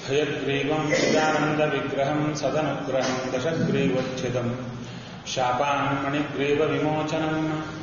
हयग्रीवम् चिदानन्दविग्रहम् सदनुग्रहम् दशग्रीवच्छिदम् शापान्मणिग्रीवविमोचनम्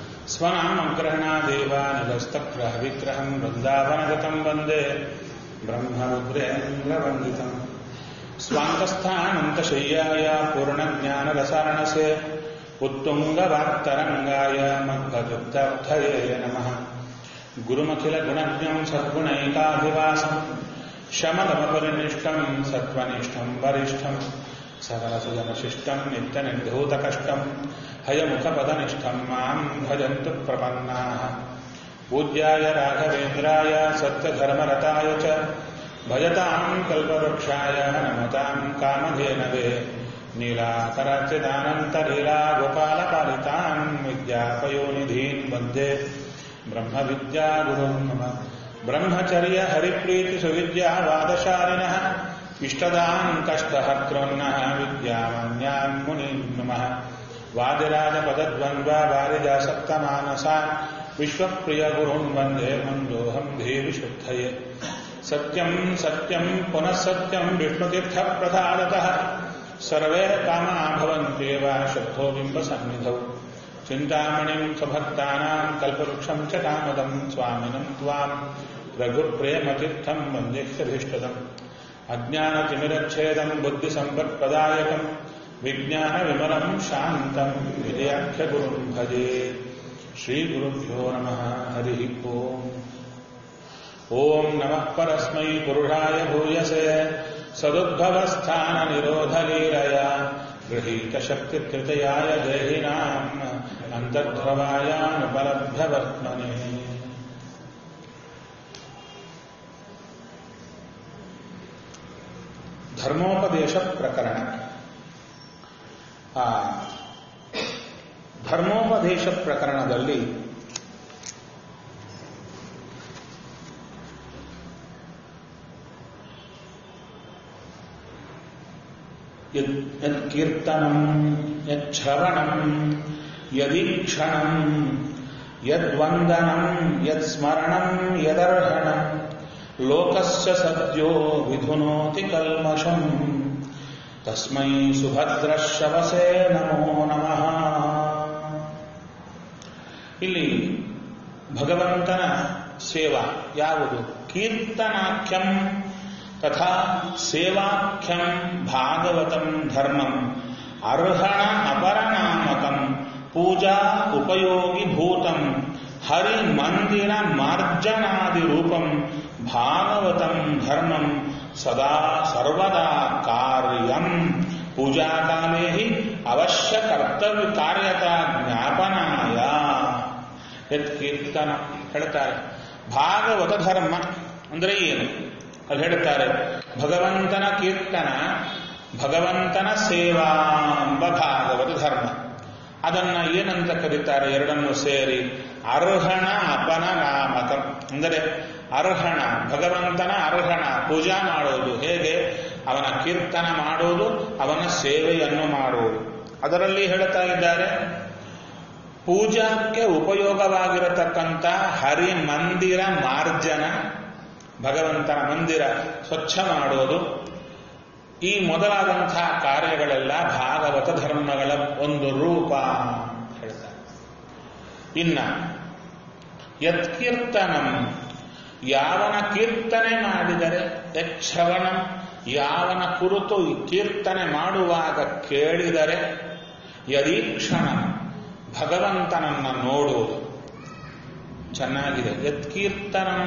स्वनामग्रहणादेवानिलस्तग्रहविग्रहम् वृन्दावनगतम् वन्दे ब्रह्मरुद्रेन्द्रवन्दितम् स्वान्तस्थानन्तशय्याय पूर्णज्ञानरसारणसे उत्तुङ्गवाक्तरङ्गाय मध्वदुग्धार्थये नमः गुरुमखिलगुणज्ञम् सद्गुणैकाधिवासम् शमदमपरिनिष्ठम् सत्त्वनिष्ठम् वरिष्ठम् सकलसुजनशिष्टम् नित्यनिर्धूतकष्टम् हयमुखपदनिष्ठम् माम् भजन्तु प्रपन्नाः पूज्याय राघवेन्द्राय सत्यधर्मरताय च भजताम् कल्पवृक्षाय नमताम् कामधेनवे नीलाकराचिदानन्तलीला गोपालपालितान् विद्यापयोनिधीन् वन्दे ब्रह्मविद्यागुरुम् मम ब्रह्मचर्य हरिप्रीतिसुविद्यावादशालिनः इष्टदान् कष्टहर्तॄन्नः विद्यामान्यान् मुनीन् नमः वादिराजपदद्वन्द्वा वारिजासक्तमानसान् विश्वप्रियगुरुन् वन्दे मन्दोऽहम् देवि शुद्धये सत्यम् सत्यम् पुनः सत्यम् विष्णुतीर्थप्रसादतः सर्वे कामा भवन्त्येव शुद्धो बिम्बसन्निधौ चिन्तामणिम् स्वभक्तानाम् कल्पवृक्षम् च कामदम् स्वामिनम् त्वाम् रघुप्रेमतीर्थम् वन्देह्यभीष्टदम् अज्ञानतिमिरच्छेदम् बुद्धिसम्पत्प्रदायकम् विज्ञानविमलम् शान्तम् विजयाख्यगुरुम् भजे श्रीगुरुभ्यो नमः हरिः ओम् ॐ नमः परस्मै पुरुषाय भूयसे सदुद्भवस्थाननिरोधलीलया गृहीतशक्तिकृतयाय देहिनाम् अन्तर्ध्रवायानुपलभ्यवर्त्मने ಧರ್ಮೋಪದೇಶ ಪ್ರಕರಣ ಆ ಧರ್ಮೋಪದೇಶ ಪ್ರಕರಣದಲ್ಲಿ ಯತ್ಕೀರ್ತನಂ ಯಚ್ಛವಣಂ ಯದೀಕ್ಷಣಂ ಯದ್ವಂದನಂ ಯತ್ಸ್ಮರಣಂ ಯದರ್ಹಣಂ ಲೋಕಸ್ಯ ಸದ್ಯೋ ವಿಧುನೋತಿ ಕಲ್ಮಷಂ ತಸ್ಮೈ ಸುಭದ್ರಶವಸೇ ನಮೋ ನಮಃ ಇಲ್ಲಿ ಭಗವಂತನ ಸೇವಾ ಯಾವುದು ಕೀರ್ತನಾಖ್ಯಂ ತಥಾ ಸೇವಾಖ್ಯಂ ಭಾಗವತಂ ಧರ್ಮಂ ಅರ್ಹಣ ಅಪರನಾಮಕಂ ಪೂಜಾ ಉಪಯೋಗಿ ಭೂತಂ ಹರಿ ಮಂದಿರ ಮಾರ್ಜನಾದಿ ರೂಪಂ ಭಾಗವತಂ ಧರ್ಮಂ ಸದಾ ಸರ್ವದಾ ಕಾರ್ಯಂ ಪೂಜಾಕಾಲೇ ಹಿ ಅವಶ್ಯ ಕರ್ತವ್ಯ ಕಾರ್ಯತಾ ಜ್ಞಾಪನಾಯ ಯತ್ ಕೀರ್ತನ ಹೇಳ್ತಾರೆ ಭಾಗವತ ಧರ್ಮ ಅಂದ್ರೆ ಏನು ಅದು ಹೇಳ್ತಾರೆ ಭಗವಂತನ ಕೀರ್ತನ ಭಗವಂತನ ಸೇವಾ ಎಂಬ ಭಾಗವತ ಧರ್ಮ ಅದನ್ನ ಏನಂತ ಕರೀತಾರೆ ಎರಡನ್ನು ಸೇರಿ ಅರ್ಹಣ ಅಪನ ನಾಮಕ ಅಂದರೆ ಅರ್ಹಣ ಭಗವಂತನ ಅರ್ಹಣ ಪೂಜಾ ಮಾಡೋದು ಹೇಗೆ ಅವನ ಕೀರ್ತನ ಮಾಡೋದು ಅವನ ಸೇವೆಯನ್ನು ಮಾಡುವುದು ಅದರಲ್ಲಿ ಹೇಳ್ತಾ ಇದ್ದಾರೆ ಪೂಜಾಕ್ಕೆ ಉಪಯೋಗವಾಗಿರತಕ್ಕಂಥ ಹರಿ ಮಂದಿರ ಮಾರ್ಜನ ಭಗವಂತನ ಮಂದಿರ ಸ್ವಚ್ಛ ಮಾಡೋದು ಈ ಮೊದಲಾದಂತಹ ಕಾರ್ಯಗಳೆಲ್ಲ ಭಾಗವತ ಧರ್ಮಗಳ ಒಂದು ರೂಪ ಹೇಳ್ತಾರೆ ಇನ್ನ ಯತ್ಕೀರ್ತನಂ ಯಾವನ ಕೀರ್ತನೆ ಮಾಡಿದರೆ ಯಚ್ಛವನ ಯಾವನ ಕುರಿತು ಕೀರ್ತನೆ ಮಾಡುವಾಗ ಕೇಳಿದರೆ ಯದೀಕ್ಷಣ ಭಗವಂತನನ್ನ ನೋಡುವುದು ಚೆನ್ನಾಗಿದೆ ಯತ್ಕೀರ್ತನಂ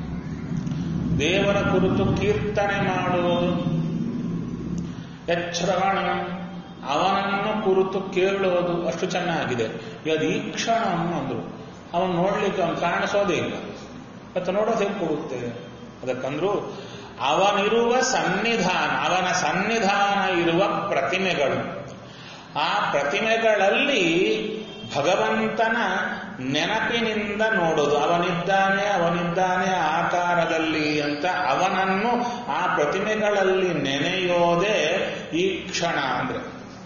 ದೇವರ ಕುರಿತು ಕೀರ್ತನೆ ಮಾಡುವುದು ಯಚ್ಛ್ರವಣ ಅವನನ್ನು ಕುರಿತು ಕೇಳೋದು ಅಷ್ಟು ಚೆನ್ನಾಗಿದೆ ಯದೀಕ್ಷಣ ಅಂದ್ರು ಅವನು ನೋಡ್ಲಿಕ್ಕೆ ಅವನು ಕಾಣಿಸೋದೇ ಇಲ್ಲ ಮತ್ತೆ ನೋಡೋದು ಹೇಗೆ ಕೊಡುತ್ತೆ ಅದಕ್ಕಂದ್ರು ಅವನಿರುವ ಸನ್ನಿಧಾನ ಅವನ ಸನ್ನಿಧಾನ ಇರುವ ಪ್ರತಿಮೆಗಳು ಆ ಪ್ರತಿಮೆಗಳಲ್ಲಿ ಭಗವಂತನ ನೆನಪಿನಿಂದ ನೋಡೋದು ಅವನಿದ್ದಾನೆ ಅವನಿದ್ದಾನೆ ಆಕಾರದಲ್ಲಿ ಅಂತ ಅವನನ್ನು ಆ ಪ್ರತಿಮೆಗಳಲ್ಲಿ ನೆನೆಯೋದೇ ಈ ಕ್ಷಣ ಅಂದ್ರೆ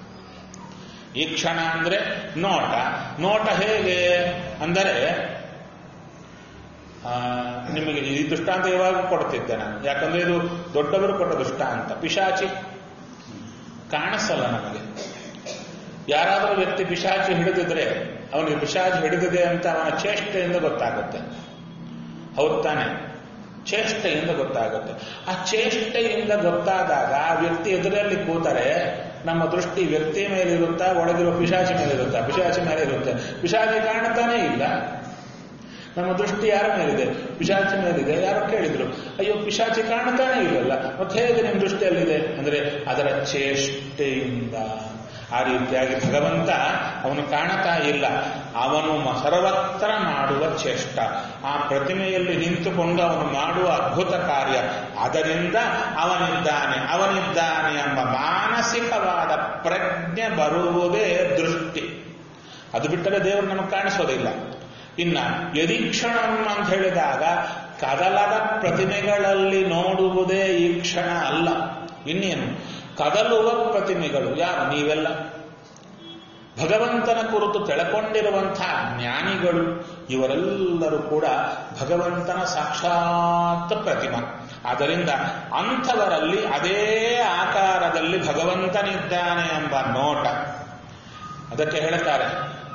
ಈ ಕ್ಷಣ ಅಂದ್ರೆ ನೋಟ ನೋಟ ಹೇಗೆ ಅಂದರೆ ಆ, ನಿಮಗೆ ಈ ದೃಷ್ಟಾಂತ ಯಾವಾಗ ಕೊಡ್ತಿದ್ದೆ ನಾನು ಯಾಕಂದ್ರೆ ಇದು ದೊಡ್ಡವರು ಕೊಟ್ಟ ದೃಷ್ಟಾಂತ ಪಿಶಾಚಿ ಕಾಣಿಸಲ್ಲ ನಮಗೆ ಯಾರಾದರೂ ವ್ಯಕ್ತಿ ಪಿಶಾಚಿ ಹಿಡಿದಿದ್ರೆ ಅವನಿಗೆ ಪಿಶಾಚಿ ಹಿಡಿದಿದೆ ಅಂತ ಅವನ ಚೇಷ್ಟೆಯಿಂದ ಗೊತ್ತಾಗುತ್ತೆ ಹೌದು ತಾನೆ ಚೇಷ್ಟೆಯಿಂದ ಗೊತ್ತಾಗುತ್ತೆ ಆ ಚೇಷ್ಟೆಯಿಂದ ಗೊತ್ತಾದಾಗ ಆ ವ್ಯಕ್ತಿ ಎದುರಲ್ಲಿ ಕೂತರೆ ನಮ್ಮ ದೃಷ್ಟಿ ವ್ಯಕ್ತಿ ಮೇಲೆ ಇರುತ್ತಾ ಒಳಗಿರೋ ಪಿಶಾಚಿ ಮೇಲೆ ಇರುತ್ತಾ ಪಿಶಾಚಿ ಮೇಲೆ ಇರುತ್ತೆ ಪಿಶಾಚಿ ಕಾಣ್ತಾನೇ ಇಲ್ಲ ನಮ್ಮ ದೃಷ್ಟಿ ಯಾರ ಮೇಲಿದೆ ಪಿಶಾಚಿ ಮೇಲಿದೆ ಯಾರು ಕೇಳಿದ್ರು ಅಯ್ಯೋ ಪಿಶಾಚಿ ಕಾಣ್ತಾನೆ ಇಲ್ಲಲ್ಲ ಮತ್ತೆ ಹೇಗೆ ನಿಮ್ಮ ದೃಷ್ಟಿಯಲ್ಲಿದೆ ಅಂದ್ರೆ ಅದರ ಚೇಷ್ಟೆಯಿಂದ ಆ ರೀತಿಯಾಗಿ ಭಗವಂತ ಅವನು ಕಾಣತಾ ಇಲ್ಲ ಅವನು ಮ- ಸರ್ವತ್ರ ಮಾಡುವ ಚೇಷ್ಟ ಆ ಪ್ರತಿಮೆಯಲ್ಲಿ ನಿಂತುಕೊಂಡು ಅವನು ಮಾಡುವ ಅದ್ಭುತ ಕಾರ್ಯ ಅದರಿಂದ ಅವನಿದ್ದಾನೆ ಅವನಿದ್ದಾನೆ ಎಂಬ ಮಾನಸಿಕವಾದ ಪ್ರಜ್ಞೆ ಬರುವುದೇ ದೃಷ್ಟಿ ಅದು ಬಿಟ್ಟರೆ ದೇವರು ನಮಗೆ ಕಾಣಿಸೋದಿಲ್ಲ ಇನ್ನ ಯದೀಕ್ಷಣಂ ಅಂತ ಹೇಳಿದಾಗ ಕದಲದ ಪ್ರತಿಮೆಗಳಲ್ಲಿ ನೋಡುವುದೇ ಈ ಕ್ಷಣ ಅಲ್ಲ ಇನ್ನೇನು ಕದಲುವ ಪ್ರತಿಮೆಗಳು ಯಾರು ನೀವೆಲ್ಲ ಭಗವಂತನ ಕುರಿತು ತಿಳ್ಕೊಂಡಿರುವಂತಹ ಜ್ಞಾನಿಗಳು ಇವರೆಲ್ಲರೂ ಕೂಡ ಭಗವಂತನ ಸಾಕ್ಷಾತ್ ಪ್ರತಿಮ ಆದ್ದರಿಂದ ಅಂಥವರಲ್ಲಿ ಅದೇ ಆಕಾರದಲ್ಲಿ ಭಗವಂತನಿದ್ದಾನೆ ಎಂಬ ನೋಟ ಅದಕ್ಕೆ ಹೇಳ್ತಾರೆ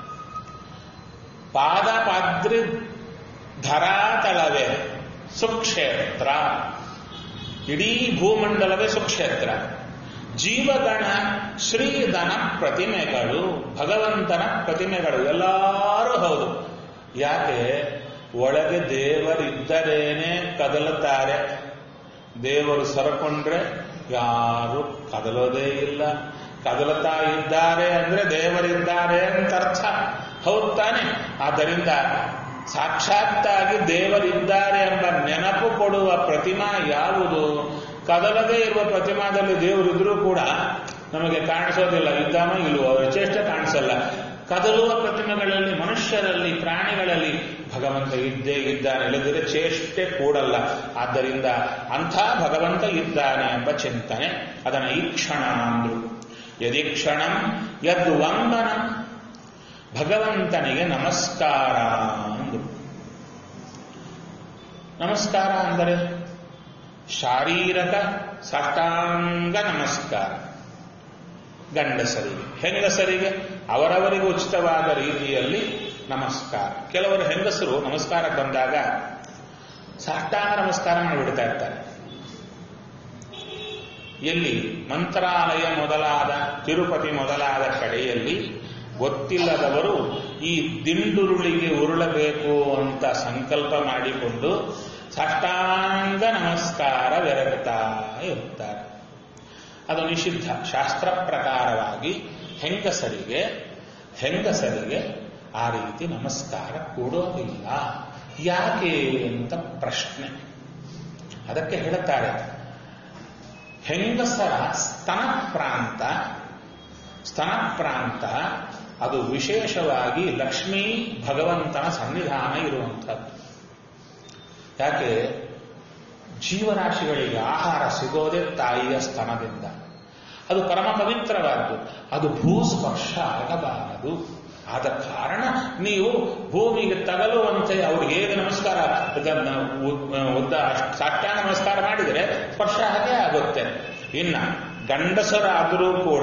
ಪಾದ ಪಾದ್ರಿ ಧರಾತಳವೇ ಸುಕ್ಷೇತ್ರ ಇಡೀ ಭೂಮಂಡಲವೇ ಸುಕ್ಷೇತ್ರ ಜೀವಗಣ ಶ್ರೀಧನ ಪ್ರತಿಮೆಗಳು ಭಗವಂತನ ಪ್ರತಿಮೆಗಳು ಎಲ್ಲರೂ ಹೌದು ಯಾಕೆ ಒಳಗೆ ದೇವರಿದ್ದರೇನೆ ಕದಲುತ್ತಾರೆ ದೇವರು ಸರಕೊಂಡ್ರೆ ಯಾರು ಕದಲೋದೇ ಇಲ್ಲ ಕದಲುತ್ತಾ ಇದ್ದಾರೆ ಅಂದ್ರೆ ದೇವರಿದ್ದಾರೆ ಅಂತ ಅರ್ಥ ಹೌದು ತಾನೆ ಆದ್ದರಿಂದ ಸಾಕ್ಷಾತ್ತಾಗಿ ದೇವರಿದ್ದಾರೆ ಎಂಬ ನೆನಪು ಕೊಡುವ ಪ್ರತಿಮಾ ಯಾವುದು ಕದಲದೇ ಇರುವ ಪ್ರತಿಮಾದಲ್ಲಿ ದೇವರಿದ್ರೂ ಕೂಡ ನಮಗೆ ಕಾಣಿಸೋದಿಲ್ಲ ಇದ್ದಾಮ ಇಲ್ವೋ ಅವರ ಚೇಷ್ಟೆ ಕಾಣಿಸಲ್ಲ ಕದಲುವ ಪ್ರತಿಮೆಗಳಲ್ಲಿ ಮನುಷ್ಯರಲ್ಲಿ ಪ್ರಾಣಿಗಳಲ್ಲಿ ಭಗವಂತ ಇದ್ದೇ ಇದ್ದಾನೆ ಇಲ್ಲದಿದ್ರೆ ಚೇಷ್ಟೆ ಕೂಡಲ್ಲ ಆದ್ದರಿಂದ ಅಂಥ ಭಗವಂತ ಇದ್ದಾನೆ ಎಂಬ ಚಿಂತನೆ ಅದನ್ನು ಈ ಕ್ಷಣ ಅಂದ್ರು ಯದೀಕ್ಷಣಂ ಯದ್ ವಂದನ ಭಗವಂತನಿಗೆ ನಮಸ್ಕಾರ ಅಂದ್ರು ನಮಸ್ಕಾರ ಅಂದರೆ ಶಾರೀರಕ ಸಾಷ್ಟಾಂಗ ನಮಸ್ಕಾರ ಗಂಡಸರಿಗೆ ಹೆಂಗಸರಿಗೆ ಅವರವರಿಗೆ ಉಚಿತವಾದ ರೀತಿಯಲ್ಲಿ ನಮಸ್ಕಾರ ಕೆಲವರು ಹೆಂಗಸರು ನಮಸ್ಕಾರ ಬಂದಾಗ ಸಾಷ್ಟಾಂಗ ನಮಸ್ಕಾರ ಮಾಡಿಬಿಡ್ತಾ ಇರ್ತಾರೆ ಎಲ್ಲಿ ಮಂತ್ರಾಲಯ ಮೊದಲಾದ ತಿರುಪತಿ ಮೊದಲಾದ ಕಡೆಯಲ್ಲಿ ಗೊತ್ತಿಲ್ಲದವರು ಈ ದಿಂಡುರುಳಿಗೆ ಉರುಳಬೇಕು ಅಂತ ಸಂಕಲ್ಪ ಮಾಡಿಕೊಂಡು ಸಾಷ್ಟಾಂಗ ನಮಸ್ಕಾರವೆರಗುತ್ತಾ ಇರುತ್ತಾರೆ ಅದು ನಿಷಿದ್ಧ ಶಾಸ್ತ್ರ ಪ್ರಕಾರವಾಗಿ ಹೆಂಗಸರಿಗೆ ಹೆಂಗಸರಿಗೆ ಆ ರೀತಿ ನಮಸ್ಕಾರ ಕೊಡೋದಿಲ್ಲ ಯಾಕೆ ಅಂತ ಪ್ರಶ್ನೆ ಅದಕ್ಕೆ ಹೇಳುತ್ತಾರೆ ಹೆಂಗಸರ ಸ್ತನ ಪ್ರಾಂತ ಸ್ತನ ಪ್ರಾಂತ ಅದು ವಿಶೇಷವಾಗಿ ಲಕ್ಷ್ಮೀ ಭಗವಂತನ ಸನ್ನಿಧಾನ ಇರುವಂಥದ್ದು ಯಾಕೆ ಜೀವರಾಶಿಗಳಿಗೆ ಆಹಾರ ಸಿಗೋದೇ ತಾಯಿಯ ಸ್ತನದಿಂದ ಅದು ಪರಮ ಪವಿತ್ರವಾದ್ದು ಅದು ಭೂಸ್ಪರ್ಶ ಆಗಬಾರದು ಆದ ಕಾರಣ ನೀವು ಭೂಮಿಗೆ ತಗಲುವಂತೆ ಅವ್ರಿಗೆ ಹೇಗೆ ನಮಸ್ಕಾರ ಇದನ್ನ ಉ- ಉದ್ದ ಸಾಷ್ಟಾಂಗ ನಮಸ್ಕಾರ ಮಾಡಿದರೆ ಸ್ಪರ್ಶ ಹಾಗೆ ಆಗುತ್ತೆ ಇನ್ನ ಗಂಡಸರಾದರೂ ಕೂಡ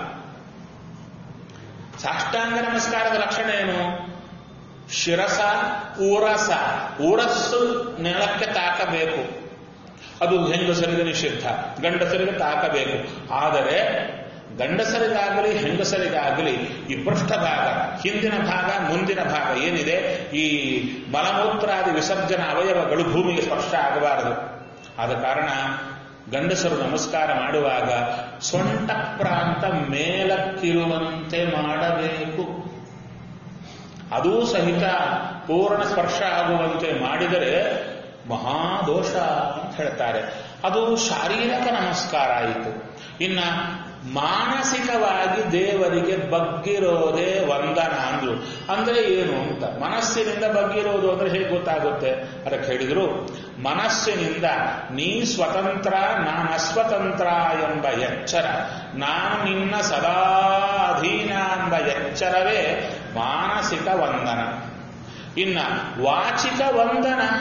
ಸಾಷ್ಟಾಂಗ ನಮಸ್ಕಾರದ ಲಕ್ಷಣ ಏನು ಶಿರಸ ಊರಸ ಊರಸ್ಸು ನೆಲಕ್ಕೆ ತಾಕಬೇಕು ಅದು ಹೆಂಗಸರಿಗೆ ನಿಷಿದ್ಧ ಗಂಡಸರಿಗೆ ತಾಕಬೇಕು ಆದರೆ ಗಂಡಸರಿಗಾಗಲಿ ಹೆಂಗಸರಿಗಾಗಲಿ ಈ ಪೃಷ್ಠಭಾಗ ಹಿಂದಿನ ಭಾಗ ಮುಂದಿನ ಭಾಗ ಏನಿದೆ ಈ ಮಲಮೂತ್ರಾದಿ ವಿಸರ್ಜನ ಅವಯವಗಳು ಭೂಮಿಗೆ ಸ್ಪರ್ಶ ಆಗಬಾರದು ಆದ ಕಾರಣ ಗಂಡಸರು ನಮಸ್ಕಾರ ಮಾಡುವಾಗ ಸೊಂಟ ಪ್ರಾಂತ ಮೇಲಕ್ಕಿರುವಂತೆ ಮಾಡಬೇಕು ಅದೂ ಸಹಿತ ಪೂರ್ಣ ಸ್ಪರ್ಶ ಆಗುವಂತೆ ಮಾಡಿದರೆ ಮಹಾದೋಷ ಅಂತ ಹೇಳ್ತಾರೆ ಅದು ಶಾರೀರಿಕ ನಮಸ್ಕಾರ ಆಯಿತು ಇನ್ನ ಮಾನಸಿಕವಾಗಿ ದೇವರಿಗೆ ಬಗ್ಗಿರೋದೇ ವಂದನ ಅಂದ್ರು ಅಂದ್ರೆ ಏನು ಅಂತ ಮನಸ್ಸಿನಿಂದ ಬಗ್ಗಿರೋದು ಅಂದ್ರೆ ಹೇಗೆ ಗೊತ್ತಾಗುತ್ತೆ ಅದಕ್ಕೆ ಹೇಳಿದ್ರು ಮನಸ್ಸಿನಿಂದ ನೀ ಸ್ವತಂತ್ರ ನಾನು ಅಸ್ವತಂತ್ರ ಎಂಬ ಎಚ್ಚರ ನಾನು ನಿನ್ನ ಸದಾ ಅಧೀನ ಎಂಬ ಎಚ್ಚರವೇ ಮಾನಸಿಕ ವಂದನ ಇನ್ನ ವಾಚಿಕ ವಂದನ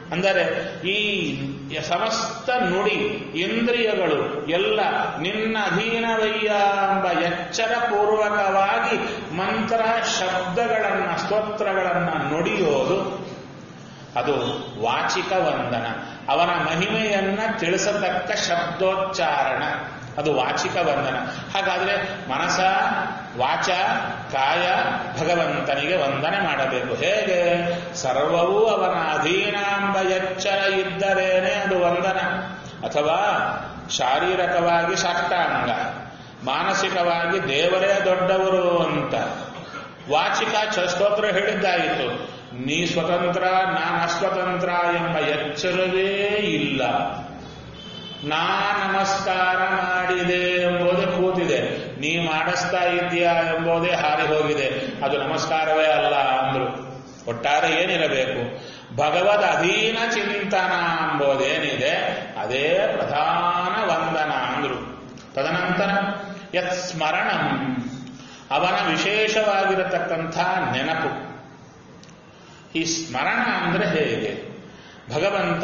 ಅಂದರೆ ಈ ಸಮಸ್ತ ನುಡಿ ಇಂದ್ರಿಯಗಳು ಎಲ್ಲ ನಿನ್ನ ಅಧೀನವಯ್ಯ ಎಂಬ ಎಚ್ಚರ ಪೂರ್ವಕವಾಗಿ ಮಂತ್ರ ಶಬ್ದಗಳನ್ನ ಸ್ತೋತ್ರಗಳನ್ನ ನುಡಿಯೋದು ಅದು ವಾಚಿಕ ವಂದನ ಅವನ ಮಹಿಮೆಯನ್ನ ತಿಳಿಸತಕ್ಕ ಶಬ್ದೋಚ್ಚಾರಣ ಅದು ವಾಚಿಕ ವಂದನ ಹಾಗಾದ್ರೆ ಮನಸ ವಾಚ ಕಾಯ ಭಗವಂತನಿಗೆ ವಂದನೆ ಮಾಡಬೇಕು ಹೇಗೆ ಸರ್ವವೂ ಅವನ ಅಧೀನಾಂಬ ಎಚ್ಚರ ಇದ್ದರೇನೆ ಅದು ವಂದನ ಅಥವಾ ಶಾರೀರಕವಾಗಿ ಸಾಷ್ಟಾಂಗ ಮಾನಸಿಕವಾಗಿ ದೇವರೇ ದೊಡ್ಡವರು ಅಂತ ವಾಚಿಕ ಚ- ಸ್ತೋತ್ರ ಹೇಳಿದ್ದಾಯಿತು ನೀ ಸ್ವತಂತ್ರ ನಾನು ಅಸ್ವತಂತ್ರ ಎಂಬ ಎಚ್ಚರವೇ ಇಲ್ಲ ನಾ ನಮಸ್ಕಾರ ಮಾಡಿದೆ ಎಂಬುದೇ ಕೂತಿದೆ ನೀ ಮಾಡಿಸ್ತಾ ಇದೆಯಾ ಎಂಬುದೇ ಹಾರಿ ಹೋಗಿದೆ ಅದು ನಮಸ್ಕಾರವೇ ಅಲ್ಲ ಅಂದ್ರು ಒಟ್ಟಾರೆ ಏನಿರಬೇಕು ಭಗವದ್ ಅಧೀನ ಚಿಂತನ ಎಂಬುದೇನಿದೆ ಅದೇ ಪ್ರಧಾನ ವಂದನ ಅಂದ್ರು ತದನಂತರ ಯತ್ ಸ್ಮರಣಂ ಅವನ ವಿಶೇಷವಾಗಿರತಕ್ಕಂಥ ನೆನಪು ಈ ಸ್ಮರಣ ಅಂದ್ರೆ ಹೇಗೆ ಭಗವಂತ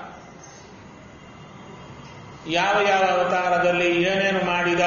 ಯಾವ ಯಾವ ಅವತಾರದಲ್ಲಿ ಏನೇನು ಮಾಡಿದ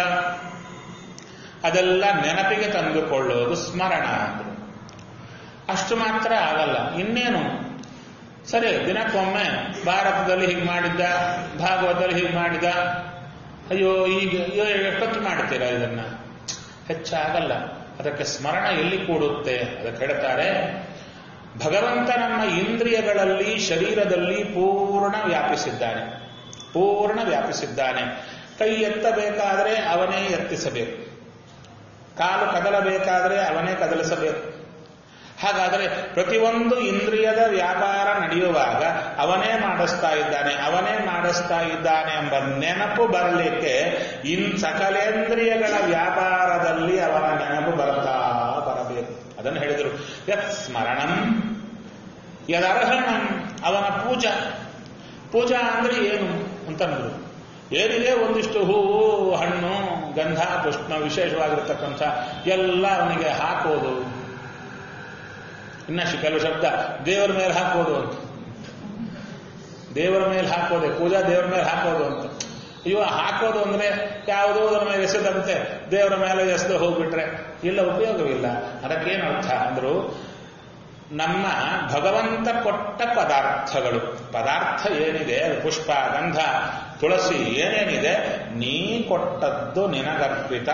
ಅದೆಲ್ಲ ನೆನಪಿಗೆ ತಂದುಕೊಳ್ಳೋದು ಸ್ಮರಣ ಅಂದ್ರು ಅಷ್ಟು ಮಾತ್ರ ಆಗಲ್ಲ ಇನ್ನೇನು ಸರಿ ದಿನಕ್ಕೊಮ್ಮೆ ಭಾರತದಲ್ಲಿ ಹೀಗೆ ಮಾಡಿದ್ದ ಭಾಗವತದಲ್ಲಿ ಹೀಗೆ ಮಾಡಿದ ಅಯ್ಯೋ ಈಗ ಅಯ್ಯೋ ಎಷ್ಟೊತ್ತು ಮಾಡ್ತೀರಾ ಇದನ್ನ ಹೆಚ್ಚಾಗಲ್ಲ ಅದಕ್ಕೆ ಸ್ಮರಣ ಎಲ್ಲಿ ಕೂಡುತ್ತೆ ಅದಕ್ಕೆ ಹೇಳ್ತಾರೆ ಭಗವಂತ ನಮ್ಮ ಇಂದ್ರಿಯಗಳಲ್ಲಿ ಶರೀರದಲ್ಲಿ ಪೂರ್ಣ ವ್ಯಾಪಿಸಿದ್ದಾನೆ ಪೂರ್ಣ ವ್ಯಾಪಿಸಿದ್ದಾನೆ ಕೈ ಎತ್ತಬೇಕಾದರೆ ಅವನೇ ಎತ್ತಿಸಬೇಕು ಕಾಲು ಕದಲಬೇಕಾದರೆ ಅವನೇ ಕದಲಿಸಬೇಕು ಹಾಗಾದರೆ ಪ್ರತಿಯೊಂದು ಇಂದ್ರಿಯದ ವ್ಯಾಪಾರ ನಡೆಯುವಾಗ ಅವನೇ ಮಾಡಿಸ್ತಾ ಇದ್ದಾನೆ ಅವನೇ ಮಾಡಿಸ್ತಾ ಇದ್ದಾನೆ ಎಂಬ ನೆನಪು ಬರಲಿಕ್ಕೆ ಇನ್ ಸಕಲೇಂದ್ರಿಯಗಳ ವ್ಯಾಪಾರದಲ್ಲಿ ಅವನ ನೆನಪು ಬರ್ತಾ ಬರಬೇಕು ಅದನ್ನು ಹೇಳಿದರು ಯತ್ ಸ್ಮರಣಂ ಯದರ್ಹಣಂ ಅವನ ಪೂಜಾ ಪೂಜಾ ಅಂದ್ರೆ ಏನು ಅಂತಂದ್ರು ಏನಿದೆ ಒಂದಿಷ್ಟು ಹೂವು ಹಣ್ಣು ಗಂಧ ಪುಷ್ಪ ವಿಶೇಷವಾಗಿರತಕ್ಕಂಥ ಎಲ್ಲ ಅವನಿಗೆ ಹಾಕೋದು ಇನ್ನಷ್ಟು ಕೆಲವು ಶಬ್ದ ದೇವರ ಮೇಲೆ ಹಾಕೋದು ಅಂತ ದೇವರ ಮೇಲೆ ಹಾಕೋದೆ ಪೂಜಾ ದೇವರ ಮೇಲೆ ಹಾಕೋದು ಅಂತ ಇವ ಹಾಕೋದು ಅಂದ್ರೆ ಯಾವುದೋ ಅದರ ಮೇಲೆ ಎಸೆದಂತೆ ದೇವರ ಮೇಲೆ ಎಸೆದು ಹೋಗ್ಬಿಟ್ರೆ ಇಲ್ಲ ಉಪಯೋಗವಿಲ್ಲ ಅದಕ್ಕೇನು ಅರ್ಥ ಅಂದ್ರು ನಮ್ಮ ಭಗವಂತ ಕೊಟ್ಟ ಪದಾರ್ಥಗಳು ಪದಾರ್ಥ ಏನಿದೆ ಅದು ಪುಷ್ಪ ಗಂಧ ತುಳಸಿ ಏನೇನಿದೆ ನೀ ಕೊಟ್ಟದ್ದು ನಿನಗರ್ಪಿತ